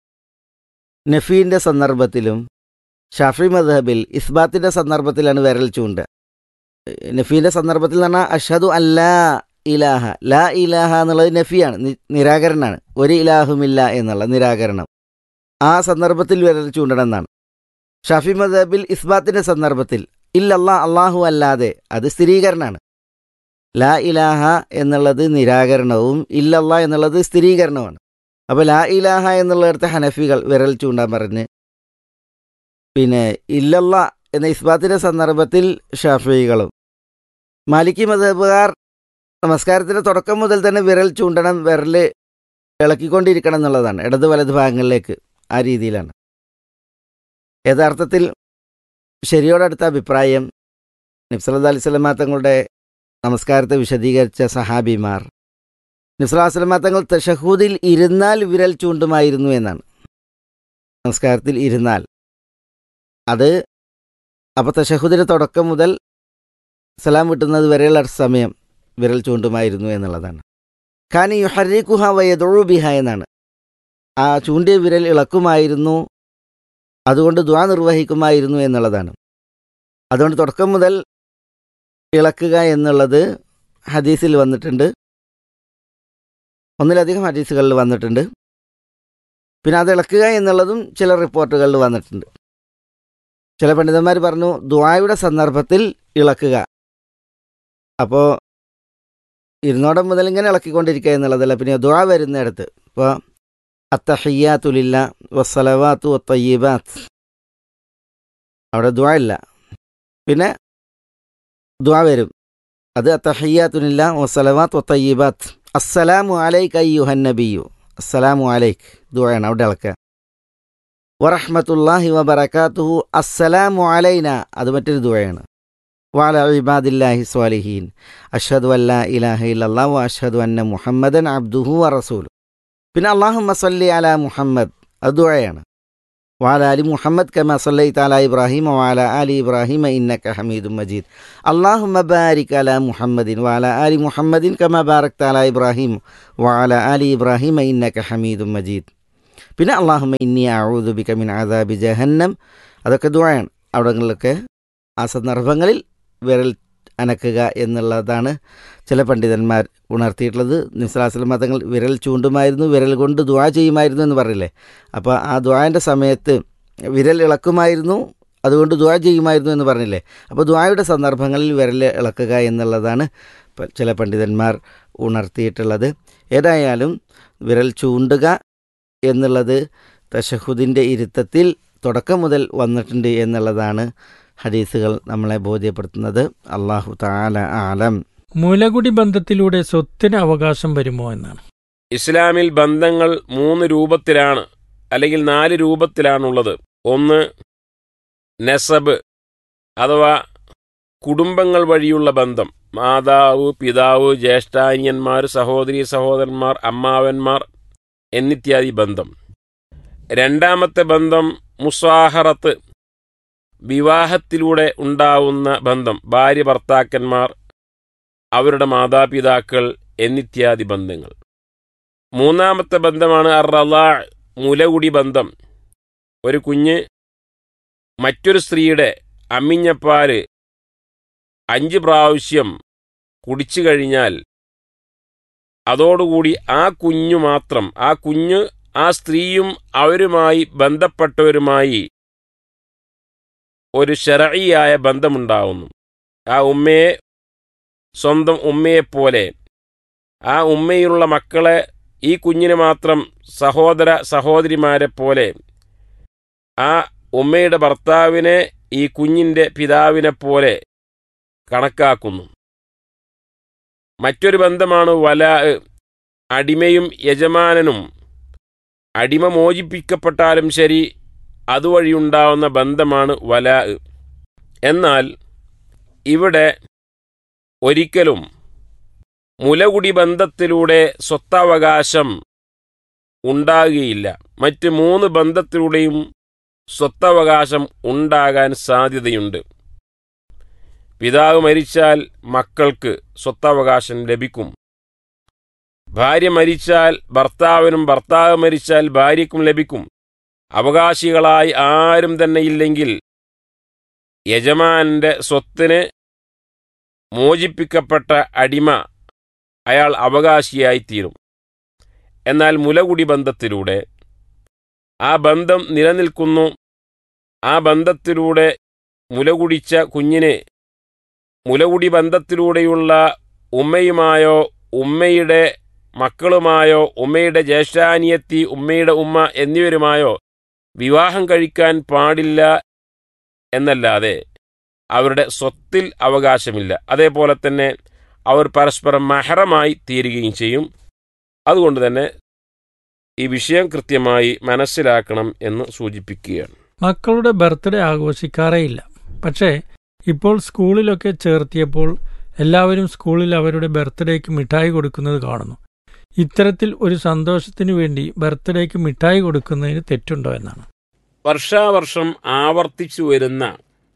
നഫീൻ്റെ സന്ദർഭത്തിലും ഷാഫി മദ്ഹബിൽ ഇസ്ബാത്തിൻ്റെ സന്ദർഭത്തിലാണ് വിരൽ ചൂണ്ട നഫീൻ്റെ സന്ദർഭത്തിൽ എന്ന് പറഞ്ഞാൽ അഷദു അല്ലാ ഇലാഹ ലാ ഇലാഹ എന്നുള്ളത് നഫിയാണ് നി- നിരാകരണമാണ് ഒരു ഇലാഹുമില്ല എന്നുള്ള നിരാകരണം ആ സന്ദർഭത്തിൽ വിരൽ ചൂണ്ടണം എന്നാണ് ഷാഫി മദബിൽ ഇസ്ബാത്തിൻ്റെ സന്ദർഭത്തിൽ ഇല്ലല്ലാ അള്ളാഹു അല്ലാതെ അത് സ്ഥിരീകരണമാണ് ലാ ഇലാഹ എന്നുള്ളത് നിരാകരണവും ഇല്ലല്ലാ എന്നുള്ളത് സ്ഥിരീകരണവുമാണ് അപ്പോൾ ലാ ഇലാഹ എന്നുള്ളിടത്ത് ഹനഫികൾ വിരൽ ചൂണ്ടാൻ പറഞ്ഞ് പിന്നെ ഇല്ലല്ലാ എന്ന ഇസ്ബാത്തിൻ്റെ സന്ദർഭത്തിൽ ഷാഫികളും മാലിക്കി മദബുകാർ നമസ്കാരത്തിൻ്റെ തുടക്കം മുതൽ തന്നെ വിരൽ ചൂണ്ടണം വിരൽ ഇളക്കിക്കൊണ്ടിരിക്കണം എന്നുള്ളതാണ് ഇടത് വലത് ഭാഗങ്ങളിലേക്ക് ആ രീതിയിലാണ് യഥാർത്ഥത്തിൽ ശരിയോടടുത്ത അഭിപ്രായം നബ്സല്ലാ അലൈഹി സ്വലമാ തങ്ങളുടെ നമസ്കാരത്തെ വിശദീകരിച്ച സഹാബിമാർ നബ്സല്ലാ സ്വലമാ തങ്ങൾ തഷഹൂദിൽ ഇരുന്നാൽ വിരൽ ചൂണ്ടുമായിരുന്നു എന്നാണ് നമസ്കാരത്തിൽ ഇരുന്നാൽ അത് അപ്പോൾ തഷഹുദിൻ്റെ തുടക്കം മുതൽ സലാം വിട്ടുന്നത് വരെയുള്ള സമയം വിരൽ ചൂണ്ടുമായിരുന്നു എന്നുള്ളതാണ് ഖാനി യുഹറിഖുഹ വയദുബിഹ എന്നാണ് ആ ചൂണ്ടിയ വിരൽ ഇളക്കുമായിരുന്നു അതുകൊണ്ട് ദ്വാ നിർവഹിക്കുമായിരുന്നു എന്നുള്ളതാണ് അതുകൊണ്ട് തുടക്കം മുതൽ ഇളക്കുക എന്നുള്ളത് ഹദീസിൽ വന്നിട്ടുണ്ട് ഒന്നിലധികം ഹദീസുകളിൽ വന്നിട്ടുണ്ട് പിന്നെ അത് ഇളക്കുക എന്നുള്ളതും ചില റിപ്പോർട്ടുകളിൽ വന്നിട്ടുണ്ട് ചില പണ്ഡിതന്മാർ പറഞ്ഞു ദ്വായുടെ സന്ദർഭത്തിൽ ഇളക്കുക അപ്പോൾ ഇരുന്നോടം മുതൽ ഇങ്ങനെ ഇളക്കിക്കൊണ്ടിരിക്കുക എന്നുള്ളതല്ല പിന്നെ ദ്വാ വരുന്നിടത്ത് ഇപ്പോൾ അത്തഹയ്യാത്തുലില്ല വസ്സലവാത്തു വത്തയ്യബാത്ത് അവിടെ ദ്വാ ഇല്ല പിന്നെ ദ്വാ വരും അത് അത്തഹയ്യാത്തുലില്ല വസ്സലവാത്ത് വത്തയ്യബാത്ത് അസ്സലാമു അലൈക്ക് അയ്യുഹൻ നബിയു അസ്സലാമു അലൈക്ക് ദ്വായാണ് അവിടെ ഇളക്കുക വറഹ്മത്തുല്ലാഹി വബറകാതുഹു അസ്സലാമു അലൈന അത് മറ്റൊരു ദുആയാണ് വാല ഇബാദില്ലാഹി സ്വാലിഹീൻ അഷ്ഹദു അല്ലാ ഇലാഹ ഇല്ലല്ലാഹു വ അഷ്ഹദു അന്ന മുഹമ്മദൻ അബ്ദുഹു വ റസൂലു പിന്നെ അല്ലാഹുമ്മ സല്ലി അലാ മുഹമ്മദ് അത് ദുആയാണ് വാല അലി മുഹമ്മദ് കമ സല്ലൈത അലാ ഇബ്രാഹിം വാല അലി ഇബ്രാഹിം ഇന്നക ഹമീദും മജീദ് അല്ലാഹുമ്മ ബാരിക് അലാ മുഹമ്മദിൻ വാല അലി മുഹമ്മദിൻ കമ ബാരക്ത അലാ ഇബ്രാഹിം വാല അലി ഇബ്രാഹിം ഇന്നക ഹമീദും മജീദ് പിന്നെ അള്ളാഹുമ ഇന്നി അഊദുബിക മിൻ ആദാബി ജഹന്നം അതൊക്കെ ദുആയാണ് അവിടങ്ങളിലൊക്കെ ആ സന്ദർഭങ്ങളിൽ വിരൽ അനക്കുക എന്നുള്ളതാണ് ചില പണ്ഡിതന്മാർ ഉണർത്തിയിട്ടുള്ളത് നിസ്ലാസ്ലം മതങ്ങൾ വിരൽ ചൂണ്ടുമായിരുന്നു വിരൽ കൊണ്ട് ദുആ ചെയ്യുമായിരുന്നു എന്ന് പറയില്ലേ അപ്പോൾ ആ ദുആൻ്റെ സമയത്ത് വിരൽ ഇളക്കുമായിരുന്നു അതുകൊണ്ട് ദുആ ചെയ്യുമായിരുന്നു എന്ന് പറഞ്ഞില്ലേ അപ്പോൾ ദുആയുടെ സന്ദർഭങ്ങളിൽ വിരൽ ഇളക്കുക എന്നുള്ളതാണ് പ- ചില പണ്ഡിതന്മാർ ഉണർത്തിയിട്ടുള്ളത് ഏതായാലും വിരൽ ചൂണ്ടുക എന്നുള്ളത് തഷഹുദിൻ്റെ ഇരുത്തത്തിൽ തുടക്കം മുതൽ വന്നിട്ടുണ്ട് എന്നുള്ളതാണ് ഹദീസുകൾ നമ്മളെ ബോധ്യപ്പെടുത്തുന്നത് അള്ളാഹു താല ആലം മുലകുടി ബന്ധത്തിലൂടെ സ്വത്തിന് അവകാശം വരുമോ എന്നാണ് ഇസ്ലാമിൽ ബന്ധങ്ങൾ മൂന്ന് രൂപത്തിലാണ് അല്ലെങ്കിൽ നാല് രൂപത്തിലാണുള്ളത് ഒന്ന് നെസബ് അഥവാ കുടുംബങ്ങൾ വഴിയുള്ള ബന്ധം മാതാവ് പിതാവ് ജ്യേഷ്ഠാന്യന്മാർ സഹോദരി സഹോദരന്മാർ അമ്മാവന്മാർ എന്നിത്യാദി ബന്ധം രണ്ടാമത്തെ ബന്ധം മുസാഹറത്ത് വിവാഹത്തിലൂടെ ഉണ്ടാവുന്ന ബന്ധം ഭാര്യ ഭർത്താക്കന്മാർ അവരുടെ മാതാപിതാക്കൾ എന്നിത്യാദി ബന്ധങ്ങൾ മൂന്നാമത്തെ ബന്ധമാണ് അറലാ മുലകുടി ബന്ധം ഒരു കുഞ്ഞ് മറ്റൊരു സ്ത്രീയുടെ അമ്മിഞ്ഞപ്പാല് അഞ്ച് പ്രാവശ്യം കുടിച്ചു കഴിഞ്ഞാൽ അതോടുകൂടി ആ കുഞ്ഞു മാത്രം ആ കുഞ്ഞ് ആ സ്ത്രീയും അവരുമായി ബന്ധപ്പെട്ടവരുമായി ഒരു ശരയിയായ ബന്ധമുണ്ടാവുന്നു ആ ഉമ്മയെ സ്വന്തം ഉമ്മയെപ്പോലെ ആ ഉമ്മയിലുള്ള മക്കളെ ഈ കുഞ്ഞിന് മാത്രം സഹോദര സഹോദരിമാരെ പോലെ ആ ഉമ്മയുടെ ഭർത്താവിനെ ഈ കുഞ്ഞിൻ്റെ പിതാവിനെ പോലെ കണക്കാക്കുന്നു മറ്റൊരു ബന്ധമാണ് വല അടിമയും യജമാനനും അടിമ മോചിപ്പിക്കപ്പെട്ടാലും ശരി അതുവഴിയുണ്ടാവുന്ന ബന്ധമാണ് വലാ എന്നാൽ ഇവിടെ ഒരിക്കലും മുലകുടി ബന്ധത്തിലൂടെ സ്വത്തവകാശം ഉണ്ടാകുകയില്ല മറ്റ് മൂന്ന് ബന്ധത്തിലൂടെയും സ്വത്തവകാശം ഉണ്ടാകാൻ സാധ്യതയുണ്ട് പിതാവ് മരിച്ചാൽ മക്കൾക്ക് സ്വത്തവകാശം ലഭിക്കും ഭാര്യ മരിച്ചാൽ ഭർത്താവിനും ഭർത്താവ് മരിച്ചാൽ ഭാര്യയ്ക്കും ലഭിക്കും അവകാശികളായി ആരും തന്നെ ഇല്ലെങ്കിൽ യജമാനന്റെ സ്വത്തിന് മോചിപ്പിക്കപ്പെട്ട അടിമ അയാൾ അവകാശിയായിത്തീരും എന്നാൽ മുലകുടി ബന്ധത്തിലൂടെ ആ ബന്ധം നിലനിൽക്കുന്നു ആ ബന്ധത്തിലൂടെ മുലകുടിച്ച കുഞ്ഞിന് മുലകുടി ബന്ധത്തിലൂടെയുള്ള ഉമ്മയുമായോ ഉമ്മയുടെ മക്കളുമായോ ഉമ്മയുടെ ജ്യേഷ്ഠാനിയത്തി ഉമ്മയുടെ ഉമ്മ എന്നിവരുമായോ വിവാഹം കഴിക്കാൻ പാടില്ല എന്നല്ലാതെ അവരുടെ സ്വത്തിൽ അവകാശമില്ല അതേപോലെ തന്നെ അവർ പരസ്പരം മഹറമായി തീരുകയും ചെയ്യും അതുകൊണ്ട് തന്നെ ഈ വിഷയം കൃത്യമായി മനസ്സിലാക്കണം എന്ന് സൂചിപ്പിക്കുകയാണ് മക്കളുടെ ബർത്ത്ഡേ ആഘോഷിക്കാറേയില്ല പക്ഷേ ഇപ്പോൾ സ്കൂളിലൊക്കെ ചേർത്തിയപ്പോൾ എല്ലാവരും സ്കൂളിൽ അവരുടെ ബർത്ത്ഡേക്ക് മിഠായി കൊടുക്കുന്നത് കാണുന്നു ഇത്തരത്തിൽ ഒരു സന്തോഷത്തിനു വേണ്ടി ബർത്ത്ഡേക്ക് മിഠായി കൊടുക്കുന്നതിന് തെറ്റുണ്ടോ എന്നാണ് വർഷാവർഷം ആവർത്തിച്ചു വരുന്ന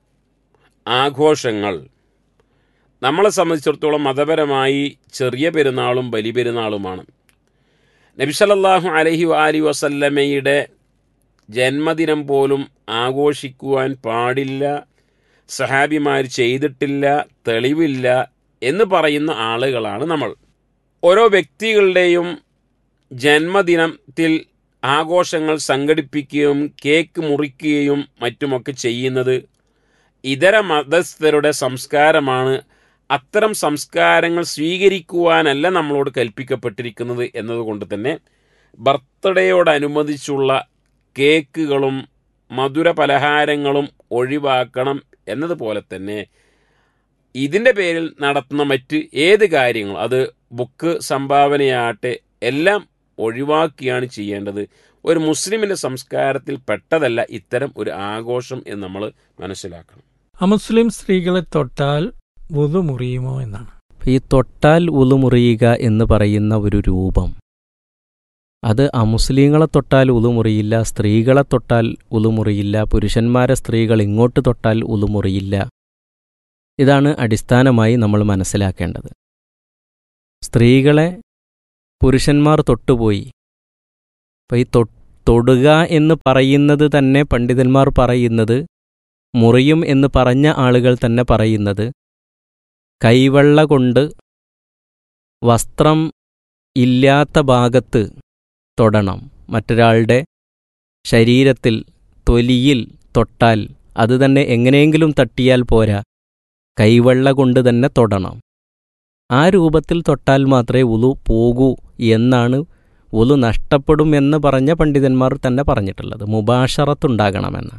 ആഘോഷങ്ങൾ നമ്മളെ സംബന്ധിച്ചിടത്തോളം മതപരമായി ചെറിയ പെരുന്നാളും വലിയ പെരുന്നാളുമാണ് നബിസലല്ലാഹു അലഹി അലി വസല്ലമയുടെ ജന്മദിനം പോലും ആഘോഷിക്കുവാൻ പാടില്ല സഹാബിമാർ ചെയ്തിട്ടില്ല തെളിവില്ല എന്ന് പറയുന്ന ആളുകളാണ് നമ്മൾ ഓരോ വ്യക്തികളുടെയും ജന്മദിനത്തിൽ ആഘോഷങ്ങൾ സംഘടിപ്പിക്കുകയും കേക്ക് മുറിക്കുകയും മറ്റുമൊക്കെ ചെയ്യുന്നത് ഇതര മതസ്ഥരുടെ സംസ്കാരമാണ് അത്തരം സംസ്കാരങ്ങൾ സ്വീകരിക്കുവാനല്ല നമ്മളോട് കൽപ്പിക്കപ്പെട്ടിരിക്കുന്നത് എന്നതുകൊണ്ട് തന്നെ ബർത്ത്ഡേയോടനുബന്ധിച്ചുള്ള കേക്കുകളും മധുര പലഹാരങ്ങളും ഒഴിവാക്കണം എന്നതുപോലെ തന്നെ ഇതിൻ്റെ പേരിൽ നടത്തുന്ന മറ്റ് ഏത് കാര്യങ്ങൾ അത് ബുക്ക് സംഭാവനയാകട്ടെ എല്ലാം ഒഴിവാക്കിയാണ് ചെയ്യേണ്ടത് ഒരു മുസ്ലിമിൻ്റെ സംസ്കാരത്തിൽ പെട്ടതല്ല ഇത്തരം ഒരു ആഘോഷം എന്ന് നമ്മൾ മനസ്സിലാക്കണം അമുസ്ലിം സ്ത്രീകളെ തൊട്ടാൽ വുതു മുറിയുമോ എന്നാണ് ഈ തൊട്ടാൽ ഉളുമുറിയുക എന്ന് പറയുന്ന ഒരു രൂപം അത് അമുസ്ലിങ്ങളെ തൊട്ടാൽ ഉളുമുറിയില്ല സ്ത്രീകളെ തൊട്ടാൽ ഉളുമുറിയില്ല പുരുഷന്മാരെ സ്ത്രീകൾ ഇങ്ങോട്ട് തൊട്ടാൽ ഉളുമുറിയില്ല ഇതാണ് അടിസ്ഥാനമായി നമ്മൾ മനസ്സിലാക്കേണ്ടത് സ്ത്രീകളെ പുരുഷന്മാർ തൊട്ടുപോയി അപ്പോൾ ഈ തൊ തൊടുക എന്ന് പറയുന്നത് തന്നെ പണ്ഡിതന്മാർ പറയുന്നത് മുറിയും എന്ന് പറഞ്ഞ ആളുകൾ തന്നെ പറയുന്നത് കൈവെള്ള കൊണ്ട് വസ്ത്രം ഇല്ലാത്ത ഭാഗത്ത് തൊടണം മറ്റൊരാളുടെ ശരീരത്തിൽ തൊലിയിൽ തൊട്ടാൽ അത് തന്നെ എങ്ങനെയെങ്കിലും തട്ടിയാൽ പോരാ കൈവെള്ള കൊണ്ട് തന്നെ തൊടണം ആ രൂപത്തിൽ തൊട്ടാൽ മാത്രമേ ഉലു പോകൂ എന്നാണ് ഉലു നഷ്ടപ്പെടും എന്ന് പറഞ്ഞ പണ്ഡിതന്മാർ തന്നെ പറഞ്ഞിട്ടുള്ളത് മുബാഷറത്തുണ്ടാകണമെന്ന്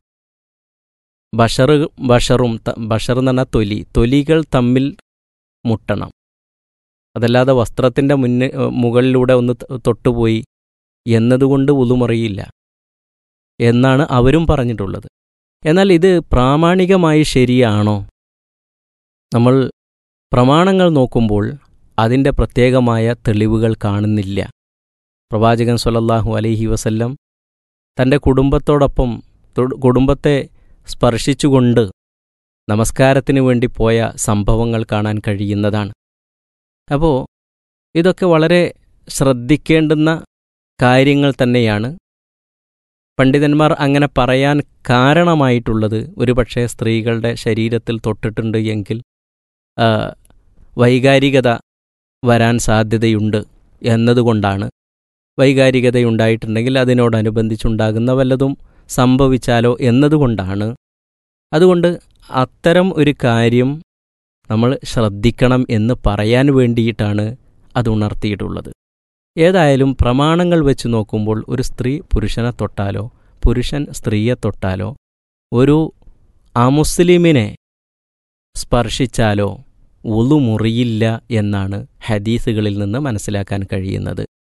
ബഷറ് ബഷറും ബഷർ എന്ന് പറഞ്ഞാൽ തൊലി തൊലികൾ തമ്മിൽ മുട്ടണം അതല്ലാതെ വസ്ത്രത്തിൻ്റെ മുന്നിൽ മുകളിലൂടെ ഒന്ന് തൊട്ടുപോയി എന്നതുകൊണ്ട് ഉളുമറിയില്ല എന്നാണ് അവരും പറഞ്ഞിട്ടുള്ളത് എന്നാൽ ഇത് പ്രാമാണികമായി ശരിയാണോ നമ്മൾ പ്രമാണങ്ങൾ നോക്കുമ്പോൾ അതിൻ്റെ പ്രത്യേകമായ തെളിവുകൾ കാണുന്നില്ല പ്രവാചകൻ സൊലല്ലാഹു അലൈഹി വസല്ലം തൻ്റെ കുടുംബത്തോടൊപ്പം കുടുംബത്തെ സ്പർശിച്ചുകൊണ്ട് നമസ്കാരത്തിന് വേണ്ടി പോയ സംഭവങ്ങൾ കാണാൻ കഴിയുന്നതാണ് അപ്പോൾ ഇതൊക്കെ വളരെ ശ്രദ്ധിക്കേണ്ടുന്ന കാര്യങ്ങൾ തന്നെയാണ് പണ്ഡിതന്മാർ അങ്ങനെ പറയാൻ കാരണമായിട്ടുള്ളത് ഒരുപക്ഷെ സ്ത്രീകളുടെ ശരീരത്തിൽ തൊട്ടിട്ടുണ്ട് എങ്കിൽ വൈകാരികത വരാൻ സാധ്യതയുണ്ട് എന്നതുകൊണ്ടാണ് വൈകാരികതയുണ്ടായിട്ടുണ്ടെങ്കിൽ അതിനോടനുബന്ധിച്ചുണ്ടാകുന്ന വല്ലതും സംഭവിച്ചാലോ എന്നതുകൊണ്ടാണ് അതുകൊണ്ട് അത്തരം ഒരു കാര്യം നമ്മൾ ശ്രദ്ധിക്കണം എന്ന് പറയാൻ വേണ്ടിയിട്ടാണ് അത് ഉണർത്തിയിട്ടുള്ളത് ഏതായാലും പ്രമാണങ്ങൾ വെച്ച് നോക്കുമ്പോൾ ഒരു സ്ത്രീ പുരുഷനെ തൊട്ടാലോ പുരുഷൻ സ്ത്രീയെ തൊട്ടാലോ ഒരു അമുസ്ലിമിനെ സ്പർശിച്ചാലോ ഉളു മുറിയില്ല എന്നാണ് ഹദീസുകളിൽ നിന്ന് മനസ്സിലാക്കാൻ കഴിയുന്നത്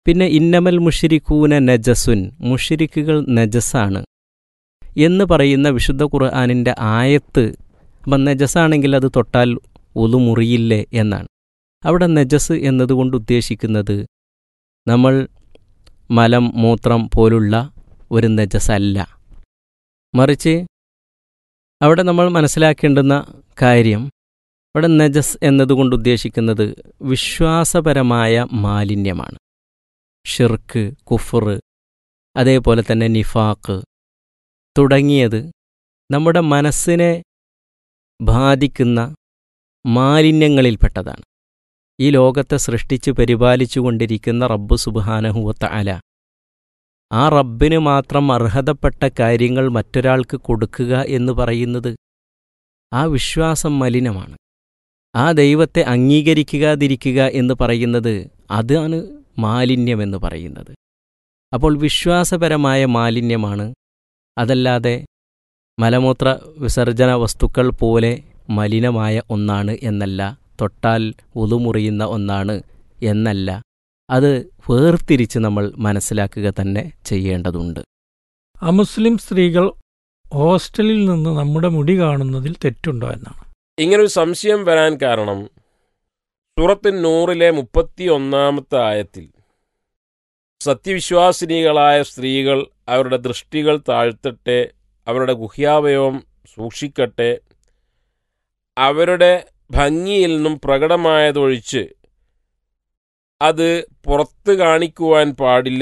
പിന്നെ ഇന്നമൽ മുഷിരിക്കൂന നജസുൻ മുഷിരിക്കുകൾ നജസാണ് എന്ന് പറയുന്ന വിശുദ്ധ ഖുർആാനിൻ്റെ ആയത്ത് അപ്പം നജസാണെങ്കിൽ അത് തൊട്ടാൽ ഒതു മുറിയില്ലേ എന്നാണ് അവിടെ നജസ് എന്നതുകൊണ്ട് ഉദ്ദേശിക്കുന്നത് നമ്മൾ മലം മൂത്രം പോലുള്ള ഒരു നജസല്ല മറിച്ച് അവിടെ നമ്മൾ മനസ്സിലാക്കേണ്ടുന്ന കാര്യം അവിടെ നജസ് എന്നതുകൊണ്ട് ഉദ്ദേശിക്കുന്നത് വിശ്വാസപരമായ മാലിന്യമാണ് ഷിർക്ക് കുഫർ അതേപോലെ തന്നെ നിഫാക്ക് തുടങ്ങിയത് നമ്മുടെ മനസ്സിനെ ബാധിക്കുന്ന മാലിന്യങ്ങളിൽപ്പെട്ടതാണ് ഈ ലോകത്തെ സൃഷ്ടിച്ച് പരിപാലിച്ചു കൊണ്ടിരിക്കുന്ന റബ്ബ് സുബാനഹുവത്ത അല ആ റബ്ബിന് മാത്രം അർഹതപ്പെട്ട കാര്യങ്ങൾ മറ്റൊരാൾക്ക് കൊടുക്കുക എന്ന് പറയുന്നത് ആ വിശ്വാസം മലിനമാണ് ആ ദൈവത്തെ അംഗീകരിക്കാതിരിക്കുക എന്ന് പറയുന്നത് അതാണ് മാലിന്യമെന്ന് പറയുന്നത് അപ്പോൾ വിശ്വാസപരമായ മാലിന്യമാണ് അതല്ലാതെ മലമൂത്ര വിസർജന വസ്തുക്കൾ പോലെ മലിനമായ ഒന്നാണ് എന്നല്ല തൊട്ടാൽ ഉതുമുറിയുന്ന ഒന്നാണ് എന്നല്ല അത് വേർതിരിച്ച് നമ്മൾ മനസ്സിലാക്കുക തന്നെ ചെയ്യേണ്ടതുണ്ട് അമുസ്ലിം സ്ത്രീകൾ ഹോസ്റ്റലിൽ നിന്ന് നമ്മുടെ മുടി കാണുന്നതിൽ തെറ്റുണ്ടോ എന്നാണ് ഇങ്ങനൊരു സംശയം വരാൻ കാരണം സൂറത്തിൻ നൂറിലെ മുപ്പത്തി ഒന്നാമത്തെ ആയത്തിൽ സത്യവിശ്വാസിനികളായ സ്ത്രീകൾ അവരുടെ ദൃഷ്ടികൾ താഴ്ത്തട്ടെ അവരുടെ ഗുഹ്യാവയവം സൂക്ഷിക്കട്ടെ അവരുടെ ഭംഗിയിൽ നിന്നും പ്രകടമായതൊഴിച്ച് അത് പുറത്ത് കാണിക്കുവാൻ പാടില്ല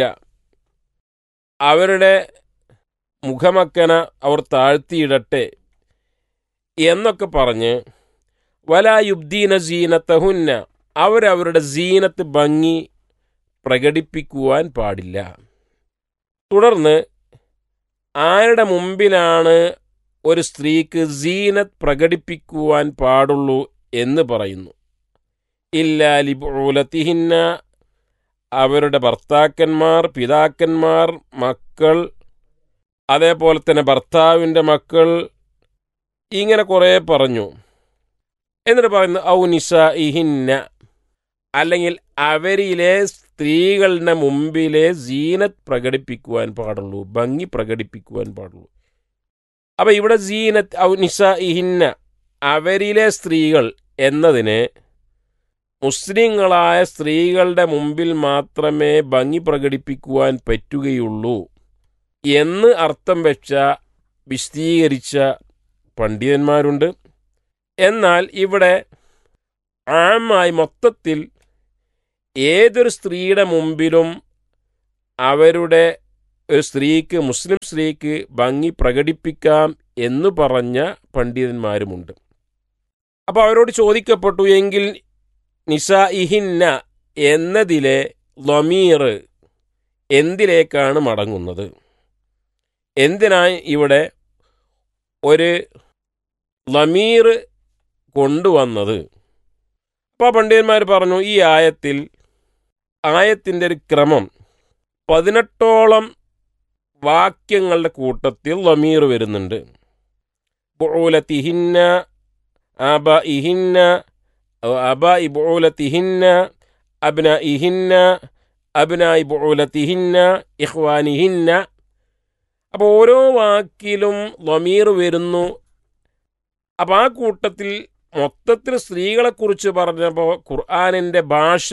അവരുടെ മുഖമക്കന അവർ താഴ്ത്തിയിടട്ടെ എന്നൊക്കെ പറഞ്ഞ് വലായുബ്ദീന സീനത്തഹുന്ന അവരവരുടെ സീനത്ത് ഭംഗി പ്രകടിപ്പിക്കുവാൻ പാടില്ല തുടർന്ന് ആരുടെ മുമ്പിലാണ് ഒരു സ്ത്രീക്ക് സീനത്ത് പ്രകടിപ്പിക്കുവാൻ പാടുള്ളൂ എന്ന് പറയുന്നു ഇല്ല ലിബുലത്തിഹിന്ന അവരുടെ ഭർത്താക്കന്മാർ പിതാക്കന്മാർ മക്കൾ അതേപോലെ തന്നെ ഭർത്താവിൻ്റെ മക്കൾ ഇങ്ങനെ കുറേ പറഞ്ഞു എന്നിട്ട് പറയുന്നു ഔ നിസ ഇഹിന്ന അല്ലെങ്കിൽ അവരിലെ സ്ത്രീകളുടെ മുമ്പിലെ സീനത്ത് പ്രകടിപ്പിക്കുവാൻ പാടുള്ളൂ ഭംഗി പ്രകടിപ്പിക്കുവാൻ പാടുള്ളൂ അപ്പം ഇവിടെ സീനത്ത് ഔ നിസ ഇഹിന്ന അവരിലെ സ്ത്രീകൾ എന്നതിന് മുസ്ലിങ്ങളായ സ്ത്രീകളുടെ മുമ്പിൽ മാത്രമേ ഭംഗി പ്രകടിപ്പിക്കുവാൻ പറ്റുകയുള്ളൂ എന്ന് അർത്ഥം വെച്ച വിശദീകരിച്ച പണ്ഡിതന്മാരുണ്ട് എന്നാൽ ഇവിടെ ആമായി മൊത്തത്തിൽ ഏതൊരു സ്ത്രീയുടെ മുമ്പിലും അവരുടെ ഒരു സ്ത്രീക്ക് മുസ്ലിം സ്ത്രീക്ക് ഭംഗി പ്രകടിപ്പിക്കാം എന്ന് പറഞ്ഞ പണ്ഡിതന്മാരുമുണ്ട് അപ്പോൾ അവരോട് ചോദിക്കപ്പെട്ടു എങ്കിൽ നിസ ഇഹിന്ന എന്നതിലെ ലമീർ എന്തിലേക്കാണ് മടങ്ങുന്നത് എന്തിനായി ഇവിടെ ഒരു ലമീർ കൊണ്ടുവന്നത് അപ്പോൾ പണ്ഡിതന്മാർ പറഞ്ഞു ഈ ആയത്തിൽ ആയത്തിൻ്റെ ഒരു ക്രമം പതിനെട്ടോളം വാക്യങ്ങളുടെ കൂട്ടത്തിൽ ലമീർ വരുന്നുണ്ട് ബുഊലത്തിഹിന്ന അബ ഇഹിന്ന അബ ഇബുലത്തിഹിന്ന അബ്ന ഇഹിന്ന അബ്ന ഇബുലത്തിഹിന്ന ഇഹ്വാനിഹിന്ന അപ്പോൾ ഓരോ വാക്കിലും ലമീർ വരുന്നു അപ്പോൾ ആ കൂട്ടത്തിൽ മൊത്തത്തിൽ സ്ത്രീകളെക്കുറിച്ച് പറഞ്ഞപ്പോൾ ഖുർആാനിൻ്റെ ഭാഷ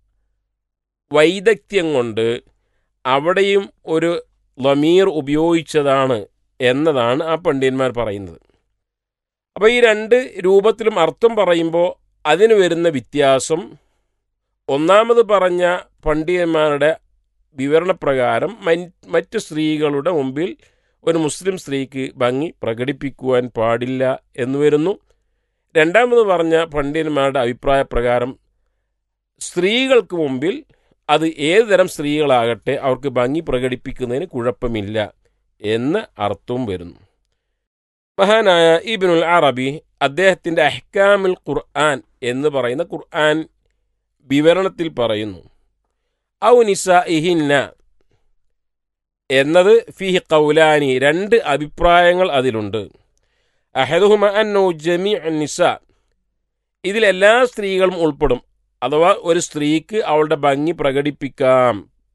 വൈദഗ്ധ്യം കൊണ്ട് അവിടെയും ഒരു ലമീർ ഉപയോഗിച്ചതാണ് എന്നതാണ് ആ പണ്ഡിതന്മാർ പറയുന്നത് അപ്പോൾ ഈ രണ്ട് രൂപത്തിലും അർത്ഥം പറയുമ്പോൾ അതിന് വരുന്ന വ്യത്യാസം ഒന്നാമത് പറഞ്ഞ പണ്ഡിതന്മാരുടെ വിവരണപ്രകാരം മറ്റ് സ്ത്രീകളുടെ മുമ്പിൽ ഒരു മുസ്ലിം സ്ത്രീക്ക് ഭംഗി പ്രകടിപ്പിക്കുവാൻ പാടില്ല എന്ന് വരുന്നു രണ്ടാമത് പറഞ്ഞ പണ്ഡിതന്മാരുടെ അഭിപ്രായപ്രകാരം സ്ത്രീകൾക്ക് മുമ്പിൽ അത് ഏത് തരം സ്ത്രീകളാകട്ടെ അവർക്ക് ഭംഗി പ്രകടിപ്പിക്കുന്നതിന് കുഴപ്പമില്ല എന്ന് അർത്ഥവും വരുന്നു മഹാനായ ഇബിനുൽ അറബി അദ്ദേഹത്തിൻ്റെ അഹ്കാമുൽ ഖുർആൻ എന്ന് പറയുന്ന ഖുർആൻ വിവരണത്തിൽ പറയുന്നു ഔ നിസ ഇഹിന്ന എന്നത് ഫിഹി കൗലാനി രണ്ട് അഭിപ്രായങ്ങൾ അതിലുണ്ട് അഹദുഹുമ അന്നോ ജമി നിസ ഇതിലെല്ലാ സ്ത്രീകളും ഉൾപ്പെടും അഥവാ ഒരു സ്ത്രീക്ക് അവളുടെ ഭംഗി പ്രകടിപ്പിക്കാം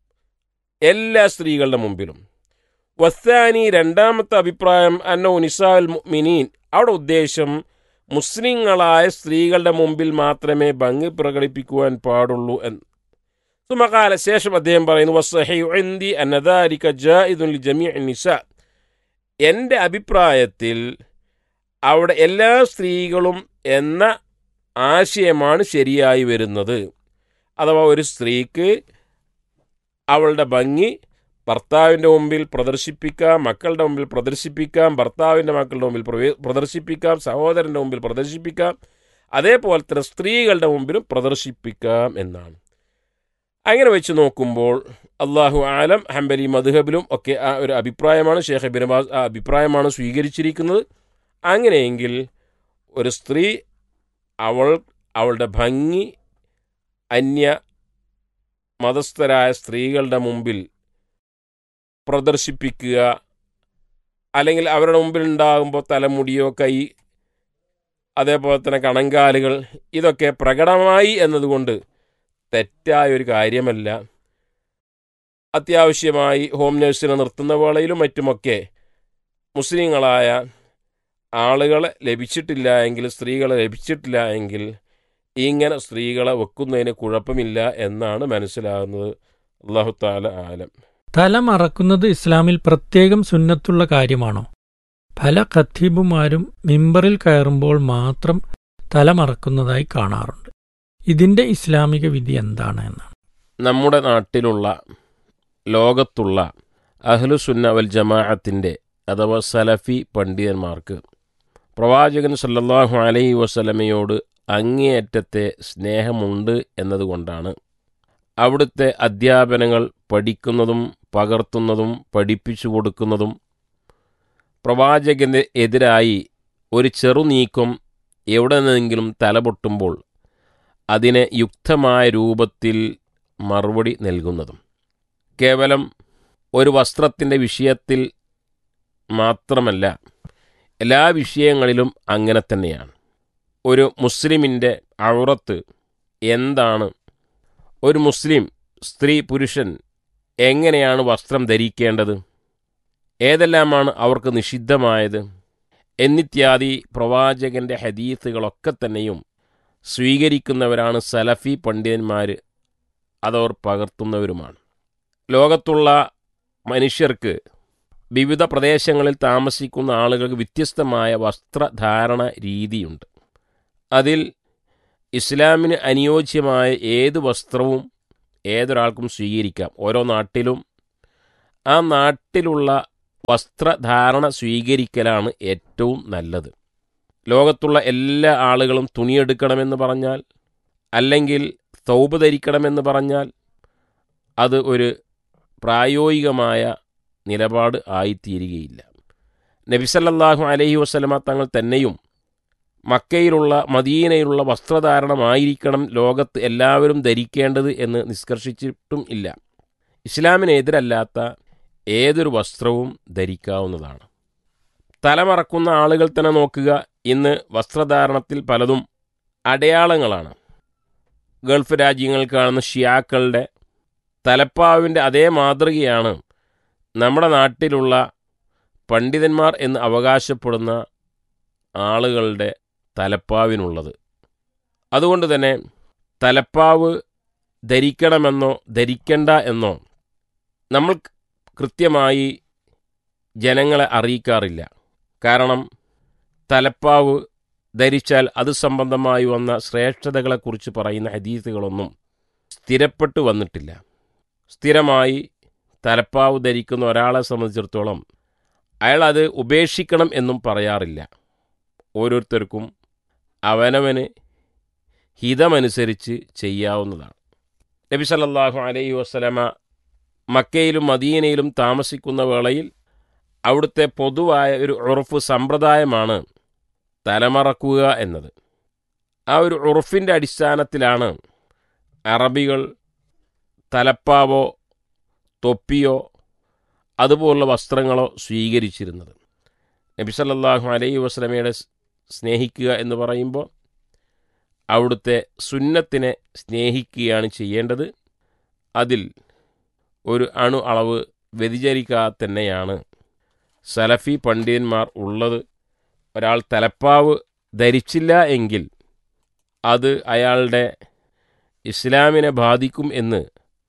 എല്ലാ സ്ത്രീകളുടെ മുമ്പിലും വസ്താനി രണ്ടാമത്തെ അഭിപ്രായം അന്നോ നിസാൽ മിനീൻ അവിടെ ഉദ്ദേശം മുസ്ലിങ്ങളായ സ്ത്രീകളുടെ മുമ്പിൽ മാത്രമേ ഭംഗി പ്രകടിപ്പിക്കുവാൻ പാടുള്ളൂ എന്ന് സുമകാല ശേഷം അദ്ദേഹം പറയുന്നു വസ്സഹീഉ ഇന്ദി അന്നദാരിക ജായിദുൻ ലിജമീഇ നിസാ എൻ്റെ അഭിപ്രായത്തിൽ അവിടെ എല്ലാ സ്ത്രീകളും എന്ന ആശയമാണ് ശരിയായി വരുന്നത് അഥവാ ഒരു സ്ത്രീക്ക് അവളുടെ ഭംഗി ഭർത്താവിൻ്റെ മുമ്പിൽ പ്രദർശിപ്പിക്കാം മക്കളുടെ മുമ്പിൽ പ്രദർശിപ്പിക്കാം ഭർത്താവിൻ്റെ മക്കളുടെ മുമ്പിൽ പ്രവേ- പ്രദർശിപ്പിക്കാം സഹോദരൻ്റെ മുമ്പിൽ പ്രദർശിപ്പിക്കാം അതേപോലെ തന്നെ സ്ത്രീകളുടെ മുമ്പിലും പ്രദർശിപ്പിക്കാം എന്നാണ് അങ്ങനെ വെച്ച് നോക്കുമ്പോൾ അള്ളാഹു ആലം ഹംബലി മധുഹബിലും ഒക്കെ ആ ഒരു അഭിപ്രായമാണ് ഷേഖ് ബിനബാസ് ആ അഭിപ്രായമാണ് സ്വീകരിച്ചിരിക്കുന്നത് അങ്ങനെയെങ്കിൽ ഒരു സ്ത്രീ അവൾ അവളുടെ ഭംഗി അന്യ മതസ്ഥരായ സ്ത്രീകളുടെ മുമ്പിൽ പ്രദർശിപ്പിക്കുക അല്ലെങ്കിൽ അവരുടെ മുമ്പിൽ ഉണ്ടാകുമ്പോൾ തലമുടിയോ കൈ അതേപോലെ തന്നെ കണങ്കാലുകൾ ഇതൊക്കെ പ്രകടമായി എന്നതുകൊണ്ട് തെറ്റായ ഒരു കാര്യമല്ല അത്യാവശ്യമായി ഹോം നഴ്സിനെ നിർത്തുന്ന വേളയിലും മറ്റുമൊക്കെ മുസ്ലിങ്ങളായ ആളുകളെ ലഭിച്ചിട്ടില്ല എങ്കിൽ സ്ത്രീകളെ ലഭിച്ചിട്ടില്ല എങ്കിൽ ഇങ്ങനെ സ്ത്രീകളെ വെക്കുന്നതിന് കുഴപ്പമില്ല എന്നാണ് മനസ്സിലാകുന്നത് അള്ളാഹു താല ആലം തല മറക്കുന്നത് ഇസ്ലാമിൽ പ്രത്യേകം സുന്നത്തുള്ള കാര്യമാണോ പല ഖത്തീബുമാരും മിമ്പറിൽ കയറുമ്പോൾ മാത്രം തല മറക്കുന്നതായി കാണാറുണ്ട് ഇതിന്റെ ഇസ്ലാമിക വിധി എന്താണ് എന്നാണ് നമ്മുടെ നാട്ടിലുള്ള ലോകത്തുള്ള അഹ്ലുസുന്ന വൽ ജമാഅത്തിൻ്റെ അഥവാ സലഫി പണ്ഡിതന്മാർക്ക് പ്രവാചകൻ സല്ലല്ലാഹു അലൈഹി വസല്ലമയോട് അങ്ങേയറ്റത്തെ സ്നേഹമുണ്ട് എന്നതുകൊണ്ടാണ് അവിടുത്തെ അധ്യാപനങ്ങൾ പഠിക്കുന്നതും പകർത്തുന്നതും പഠിപ്പിച്ചു കൊടുക്കുന്നതും പ്രവാചകന് എതിരായി ഒരു ചെറുനീക്കം എവിടെ നിന്നെങ്കിലും തലപൊട്ടുമ്പോൾ അതിനെ യുക്തമായ രൂപത്തിൽ മറുപടി നൽകുന്നതും കേവലം ഒരു വസ്ത്രത്തിൻ്റെ വിഷയത്തിൽ മാത്രമല്ല എല്ലാ വിഷയങ്ങളിലും അങ്ങനെ തന്നെയാണ് ഒരു മുസ്ലിമിൻ്റെ ഔറത്ത് എന്താണ് ഒരു മുസ്ലിം സ്ത്രീ പുരുഷൻ എങ്ങനെയാണ് വസ്ത്രം ധരിക്കേണ്ടത് ഏതെല്ലാമാണ് അവർക്ക് നിഷിദ്ധമായത് എന്നിത്യാദി പ്രവാചകന്റെ ഹദീസുകളൊക്കെ തന്നെയും സ്വീകരിക്കുന്നവരാണ് സലഫി പണ്ഡിതന്മാർ അതവർ പകർത്തുന്നവരുമാണ് ലോകത്തുള്ള മനുഷ്യർക്ക് വിവിധ പ്രദേശങ്ങളിൽ താമസിക്കുന്ന ആളുകൾക്ക് വ്യത്യസ്തമായ വസ്ത്രധാരണ രീതിയുണ്ട് അതിൽ ഇസ്ലാമിന് അനുയോജ്യമായ ഏത് വസ്ത്രവും ഏതൊരാൾക്കും സ്വീകരിക്കാം ഓരോ നാട്ടിലും ആ നാട്ടിലുള്ള വസ്ത്രധാരണ സ്വീകരിക്കലാണ് ഏറ്റവും നല്ലത് ലോകത്തുള്ള എല്ലാ ആളുകളും തുണിയെടുക്കണമെന്ന് പറഞ്ഞാൽ അല്ലെങ്കിൽ തൗബ് ധരിക്കണമെന്ന് പറഞ്ഞാൽ അത് ഒരു പ്രായോഗികമായ നിലപാട് ആയിത്തീരുകയില്ല നബിസല്ലാഹു അലഹി വസ്ലമ തങ്ങൾ തന്നെയും മക്കയിലുള്ള മദീനയിലുള്ള വസ്ത്രധാരണമായിരിക്കണം ലോകത്ത് എല്ലാവരും ധരിക്കേണ്ടത് എന്ന് നിഷ്കർഷിച്ചിട്ടും ഇല്ല ഇസ്ലാമിനെതിരല്ലാത്ത ഏതൊരു വസ്ത്രവും ധരിക്കാവുന്നതാണ് തലമറക്കുന്ന ആളുകൾ തന്നെ നോക്കുക ഇന്ന് വസ്ത്രധാരണത്തിൽ പലതും അടയാളങ്ങളാണ് ഗൾഫ് രാജ്യങ്ങളിൽ കാണുന്ന ഷിയാക്കളുടെ തലപ്പാവിൻ്റെ അതേ മാതൃകയാണ് നമ്മുടെ നാട്ടിലുള്ള പണ്ഡിതന്മാർ എന്ന് അവകാശപ്പെടുന്ന ആളുകളുടെ തലപ്പാവിനുള്ളത് അതുകൊണ്ട് തന്നെ തലപ്പാവ് ധരിക്കണമെന്നോ ധരിക്കണ്ട എന്നോ നമ്മൾ കൃത്യമായി ജനങ്ങളെ അറിയിക്കാറില്ല കാരണം തലപ്പാവ് ധരിച്ചാൽ അത് സംബന്ധമായി വന്ന ശ്രേഷ്ഠതകളെക്കുറിച്ച് പറയുന്ന ഹദീസുകളൊന്നും സ്ഥിരപ്പെട്ടു വന്നിട്ടില്ല സ്ഥിരമായി തലപ്പാവ് ധരിക്കുന്ന ഒരാളെ സംബന്ധിച്ചിടത്തോളം അയാൾ അത് ഉപേക്ഷിക്കണം എന്നും പറയാറില്ല ഓരോരുത്തർക്കും അവനവന് ഹിതമനുസരിച്ച് ചെയ്യാവുന്നതാണ് നബി സല്ലല്ലാഹു അലൈഹി വസ്ലമ മക്കയിലും മദീനയിലും താമസിക്കുന്ന വേളയിൽ അവിടുത്തെ പൊതുവായ ഒരു ഉറഫ് സമ്പ്രദായമാണ് തലമറക്കുക എന്നത് ആ ഒരു ഉറഫിൻ്റെ അടിസ്ഥാനത്തിലാണ് അറബികൾ തലപ്പാവോ തൊപ്പിയോ അതുപോലുള്ള വസ്ത്രങ്ങളോ സ്വീകരിച്ചിരുന്നത് നബി സല്ലല്ലാഹു അലൈഹി വസ്ലമയുടെ സ്നേഹിക്കുക എന്ന് പറയുമ്പോൾ അവിടുത്തെ സുന്നത്തിനെ സ്നേഹിക്കുകയാണ് ചെയ്യേണ്ടത് അതിൽ ഒരു അണു അളവ് വ്യതിചരിക്കാതെ തന്നെയാണ് സലഫി പണ്ഡിതന്മാർ ഉള്ളത് ഒരാൾ തലപ്പാവ് ധരിച്ചില്ല എങ്കിൽ അത് അയാളുടെ ഇസ്ലാമിനെ ബാധിക്കും എന്ന്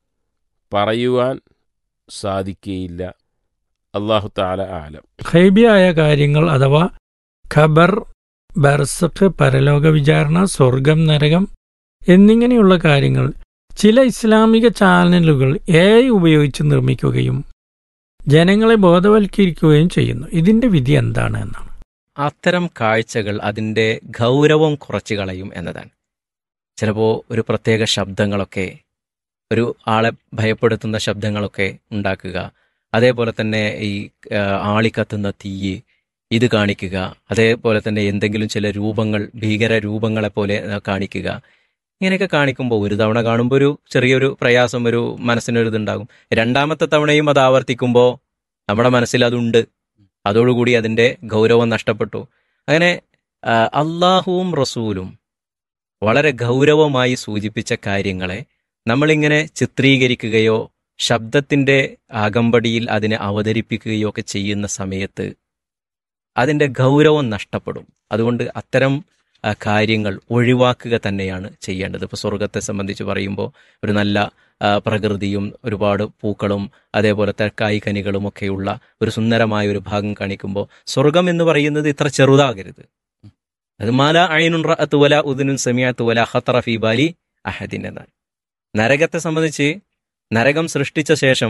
പറയുവാൻ സാധിക്കുകയില്ല അള്ളാഹു താല ആലം ഖൈബിയായ കാര്യങ്ങൾ അഥവാ ഖബർ ബർസഖ് പരലോക വിചാരണ സ്വർഗം നരകം എന്നിങ്ങനെയുള്ള കാര്യങ്ങൾ ചില ഇസ്ലാമിക ചാനലുകൾ എ ഉപയോഗിച്ച് നിർമ്മിക്കുകയും ജനങ്ങളെ ബോധവൽക്കരിക്കുകയും ചെയ്യുന്നു ഇതിന്റെ വിധി എന്താണ് എന്നാണ് അത്തരം കാഴ്ചകൾ അതിൻ്റെ ഗൗരവം കുറച്ച് കളയും എന്നതാണ് ചിലപ്പോൾ ഒരു പ്രത്യേക ശബ്ദങ്ങളൊക്കെ ഒരു ആളെ ഭയപ്പെടുത്തുന്ന ശബ്ദങ്ങളൊക്കെ ഉണ്ടാക്കുക അതേപോലെ തന്നെ ഈ ആ, ആളിക്കത്തുന്ന തീയ് ഇത് കാണിക്കുക അതേപോലെ തന്നെ എന്തെങ്കിലും ചില രൂപങ്ങൾ ഭീകര രൂപങ്ങളെ പോലെ ആ, കാണിക്കുക ഇങ്ങനെയൊക്കെ കാണിക്കുമ്പോൾ ഒരു തവണ കാണുമ്പോൾ ഒരു ചെറിയൊരു പ്രയാസം ഒരു മനസ്സിനൊരു ഇതുണ്ടാകും രണ്ടാമത്തെ തവണയും അത് ആവർത്തിക്കുമ്പോൾ നമ്മുടെ മനസ്സിൽ അതുണ്ട് അതോടുകൂടി അതിൻ്റെ ഗൗരവം നഷ്ടപ്പെട്ടു അങ്ങനെ ആ, അള്ളാഹുവും റസൂലും വളരെ ഗൗരവമായി സൂചിപ്പിച്ച കാര്യങ്ങളെ നമ്മളിങ്ങനെ ചിത്രീകരിക്കുകയോ ശബ്ദത്തിൻ്റെ അകമ്പടിയിൽ അതിനെ അവതരിപ്പിക്കുകയോ ഒക്കെ ചെയ്യുന്ന സമയത്ത് അതിൻ്റെ ഗൗരവം നഷ്ടപ്പെടും അതുകൊണ്ട് അത്തരം ആ, കാര്യങ്ങൾ ഒഴിവാക്കുക തന്നെയാണ് ചെയ്യേണ്ടത് ഇപ്പോൾ സ്വർഗത്തെ സംബന്ധിച്ച് പറയുമ്പോൾ ഒരു നല്ല ആ, പ്രകൃതിയും ഒരുപാട് പൂക്കളും അതേപോലെ തെക്കായി കനികളും ഒക്കെയുള്ള ഒരു സുന്ദരമായ ഒരു ഭാഗം കാണിക്കുമ്പോൾ സ്വർഗം എന്ന് പറയുന്നത് ഇത്ര ചെറുതാകരുത് അത് മാല അയിനുൻ റഅത്ത് വല ഉദുനുൻ സമീഅത്ത് വല ഖത്തറ ഫീ ബാലി അഹദിൻ എന്നാണ് നരകത്തെ സംബന്ധിച്ച് നരകം സൃഷ്ടിച്ച ശേഷം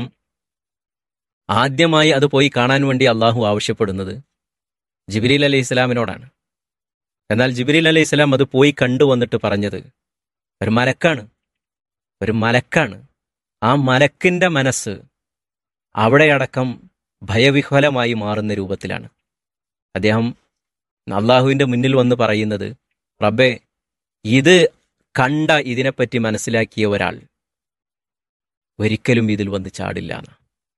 ആദ്യമായി അത് പോയി കാണാൻ വേണ്ടി അള്ളാഹു ആവശ്യപ്പെടുന്നത് ജിബിരിൽ അലൈഹി ഇസ്ലാമിനോടാണ് എന്നാൽ ജിബിരിൽ അലൈഹി ഇസ്ലാം അത് പോയി കണ്ടുവന്നിട്ട് പറഞ്ഞത് ഒരു മലക്കാണ് ഒരു മലക്കാണ് ആ മലക്കിന്റെ മനസ്സ് അവിടെയടക്കം ഭയവിഹ്വലമായി മാറുന്ന രൂപത്തിലാണ് അദ്ദേഹം അള്ളാഹുവിന്റെ മുന്നിൽ വന്ന് പറയുന്നത് റബ്ബേ ഇത് കണ്ട ഇതിനെപ്പറ്റി മനസ്സിലാക്കിയ ഒരാൾ ഒരിക്കലും ഇതിൽ വന്ന് ചാടില്ല എന്ന്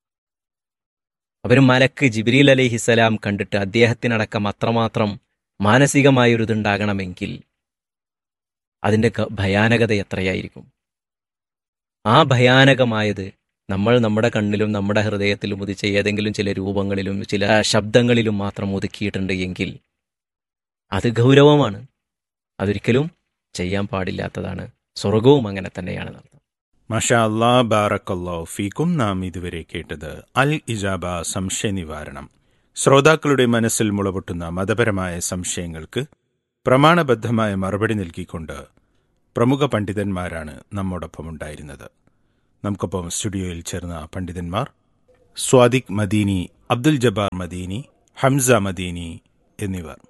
അവർ മലക്ക് ജിബ്രീൽ അലൈഹിസലാം കണ്ടിട്ട് അദ്ദേഹത്തിനടക്കം അത്രമാത്രം മാനസികമായൊരു ഇതുണ്ടാകണമെങ്കിൽ അതിൻ്റെ ഗ- ഭയാനകത എത്രയായിരിക്കും ആ ഭയാനകമായത് നമ്മൾ നമ്മുടെ കണ്ണിലും നമ്മുടെ ഹൃദയത്തിലും ഉദിച്ച ഏതെങ്കിലും ചില രൂപങ്ങളിലും ചില ശബ്ദങ്ങളിലും മാത്രം ഒതുക്കിയിട്ടുണ്ട് എങ്കിൽ അത് ഗൗരവമാണ് അതൊരിക്കലും ചെയ്യാൻ പാടില്ലാത്തതാണ് സ്വർഗവും അങ്ങനെ തന്നെയാണ് നടത്തുന്നത് മഷാ അല്ലാ ബാറക്കല്ലോ ഫീക്കും നാം ഇതുവരെ കേട്ടത് അൽ ഇജാബ സംശയ നിവാരണം ശ്രോതാക്കളുടെ മനസ്സിൽ മുളപൊട്ടുന്ന മതപരമായ സംശയങ്ങൾക്ക് പ്രമാണബദ്ധമായ മറുപടി നൽകിക്കൊണ്ട് പ്രമുഖ പണ്ഡിതന്മാരാണ് നമ്മോടൊപ്പം ഉണ്ടായിരുന്നത് നമുക്കൊപ്പം സ്റ്റുഡിയോയിൽ ചേർന്ന പണ്ഡിതന്മാർ സ്വാദിഖ് മദീനി അബ്ദുൽ ജബ്ബാർ മദീനി ഹംസ മദീനി എന്നിവർ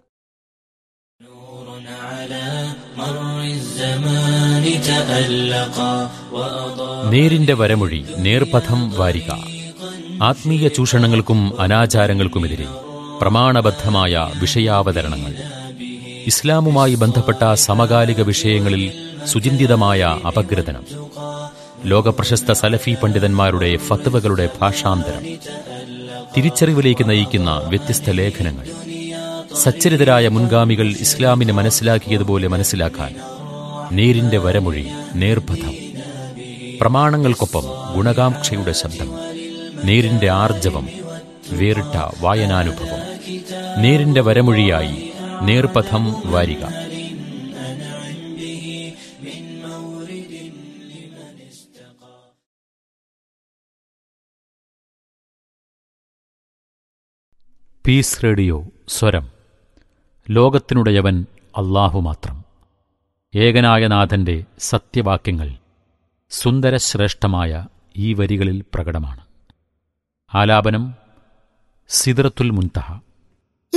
നേരിന്റെ വരമൊഴി നേർപഥം വാരിക ആത്മീയ ചൂഷണങ്ങൾക്കും അനാചാരങ്ങൾക്കുമെതിരെ പ്രമാണബദ്ധമായ വിഷയാവതരണങ്ങൾ ഇസ്ലാമുമായി ബന്ധപ്പെട്ട സമകാലിക വിഷയങ്ങളിൽ സുചിന്തിതമായ അപഗ്രഥനം ലോകപ്രശസ്ത സലഫി പണ്ഡിതന്മാരുടെ ഫത്വകളുടെ ഭാഷാന്തരം തിരിച്ചറിവിലേക്ക് നയിക്കുന്ന വ്യത്യസ്ത ലേഖനങ്ങൾ സച്ചരിതരായ മുൻഗാമികൾ ഇസ്ലാമിനെ മനസ്സിലാക്കിയതുപോലെ മനസ്സിലാക്കാൻ നേരിന്റെ വരമൊഴി നേർപഥം പ്രമാണങ്ങൾക്കൊപ്പം ഗുണകാംക്ഷയുടെ ശബ്ദം നേരിന്റെ ആർജവം വേറിട്ട വായനാനുഭവം നേരിന്റെ വരമൊഴിയായി നേർപഥം വാരിക പീസ് റേഡിയോ സ്വരം ലോകത്തിനുടയവൻ അല്ലാഹു മാത്രം ഏകനായ നാഥന്റെ സത്യവാക്യങ്ങൾ സുന്ദരശ്രേഷ്ഠമായ ഈ വരികളിൽ പ്രകടമാണ് ആലാപനം സിദ്റത്തുൽ മുൻതഹ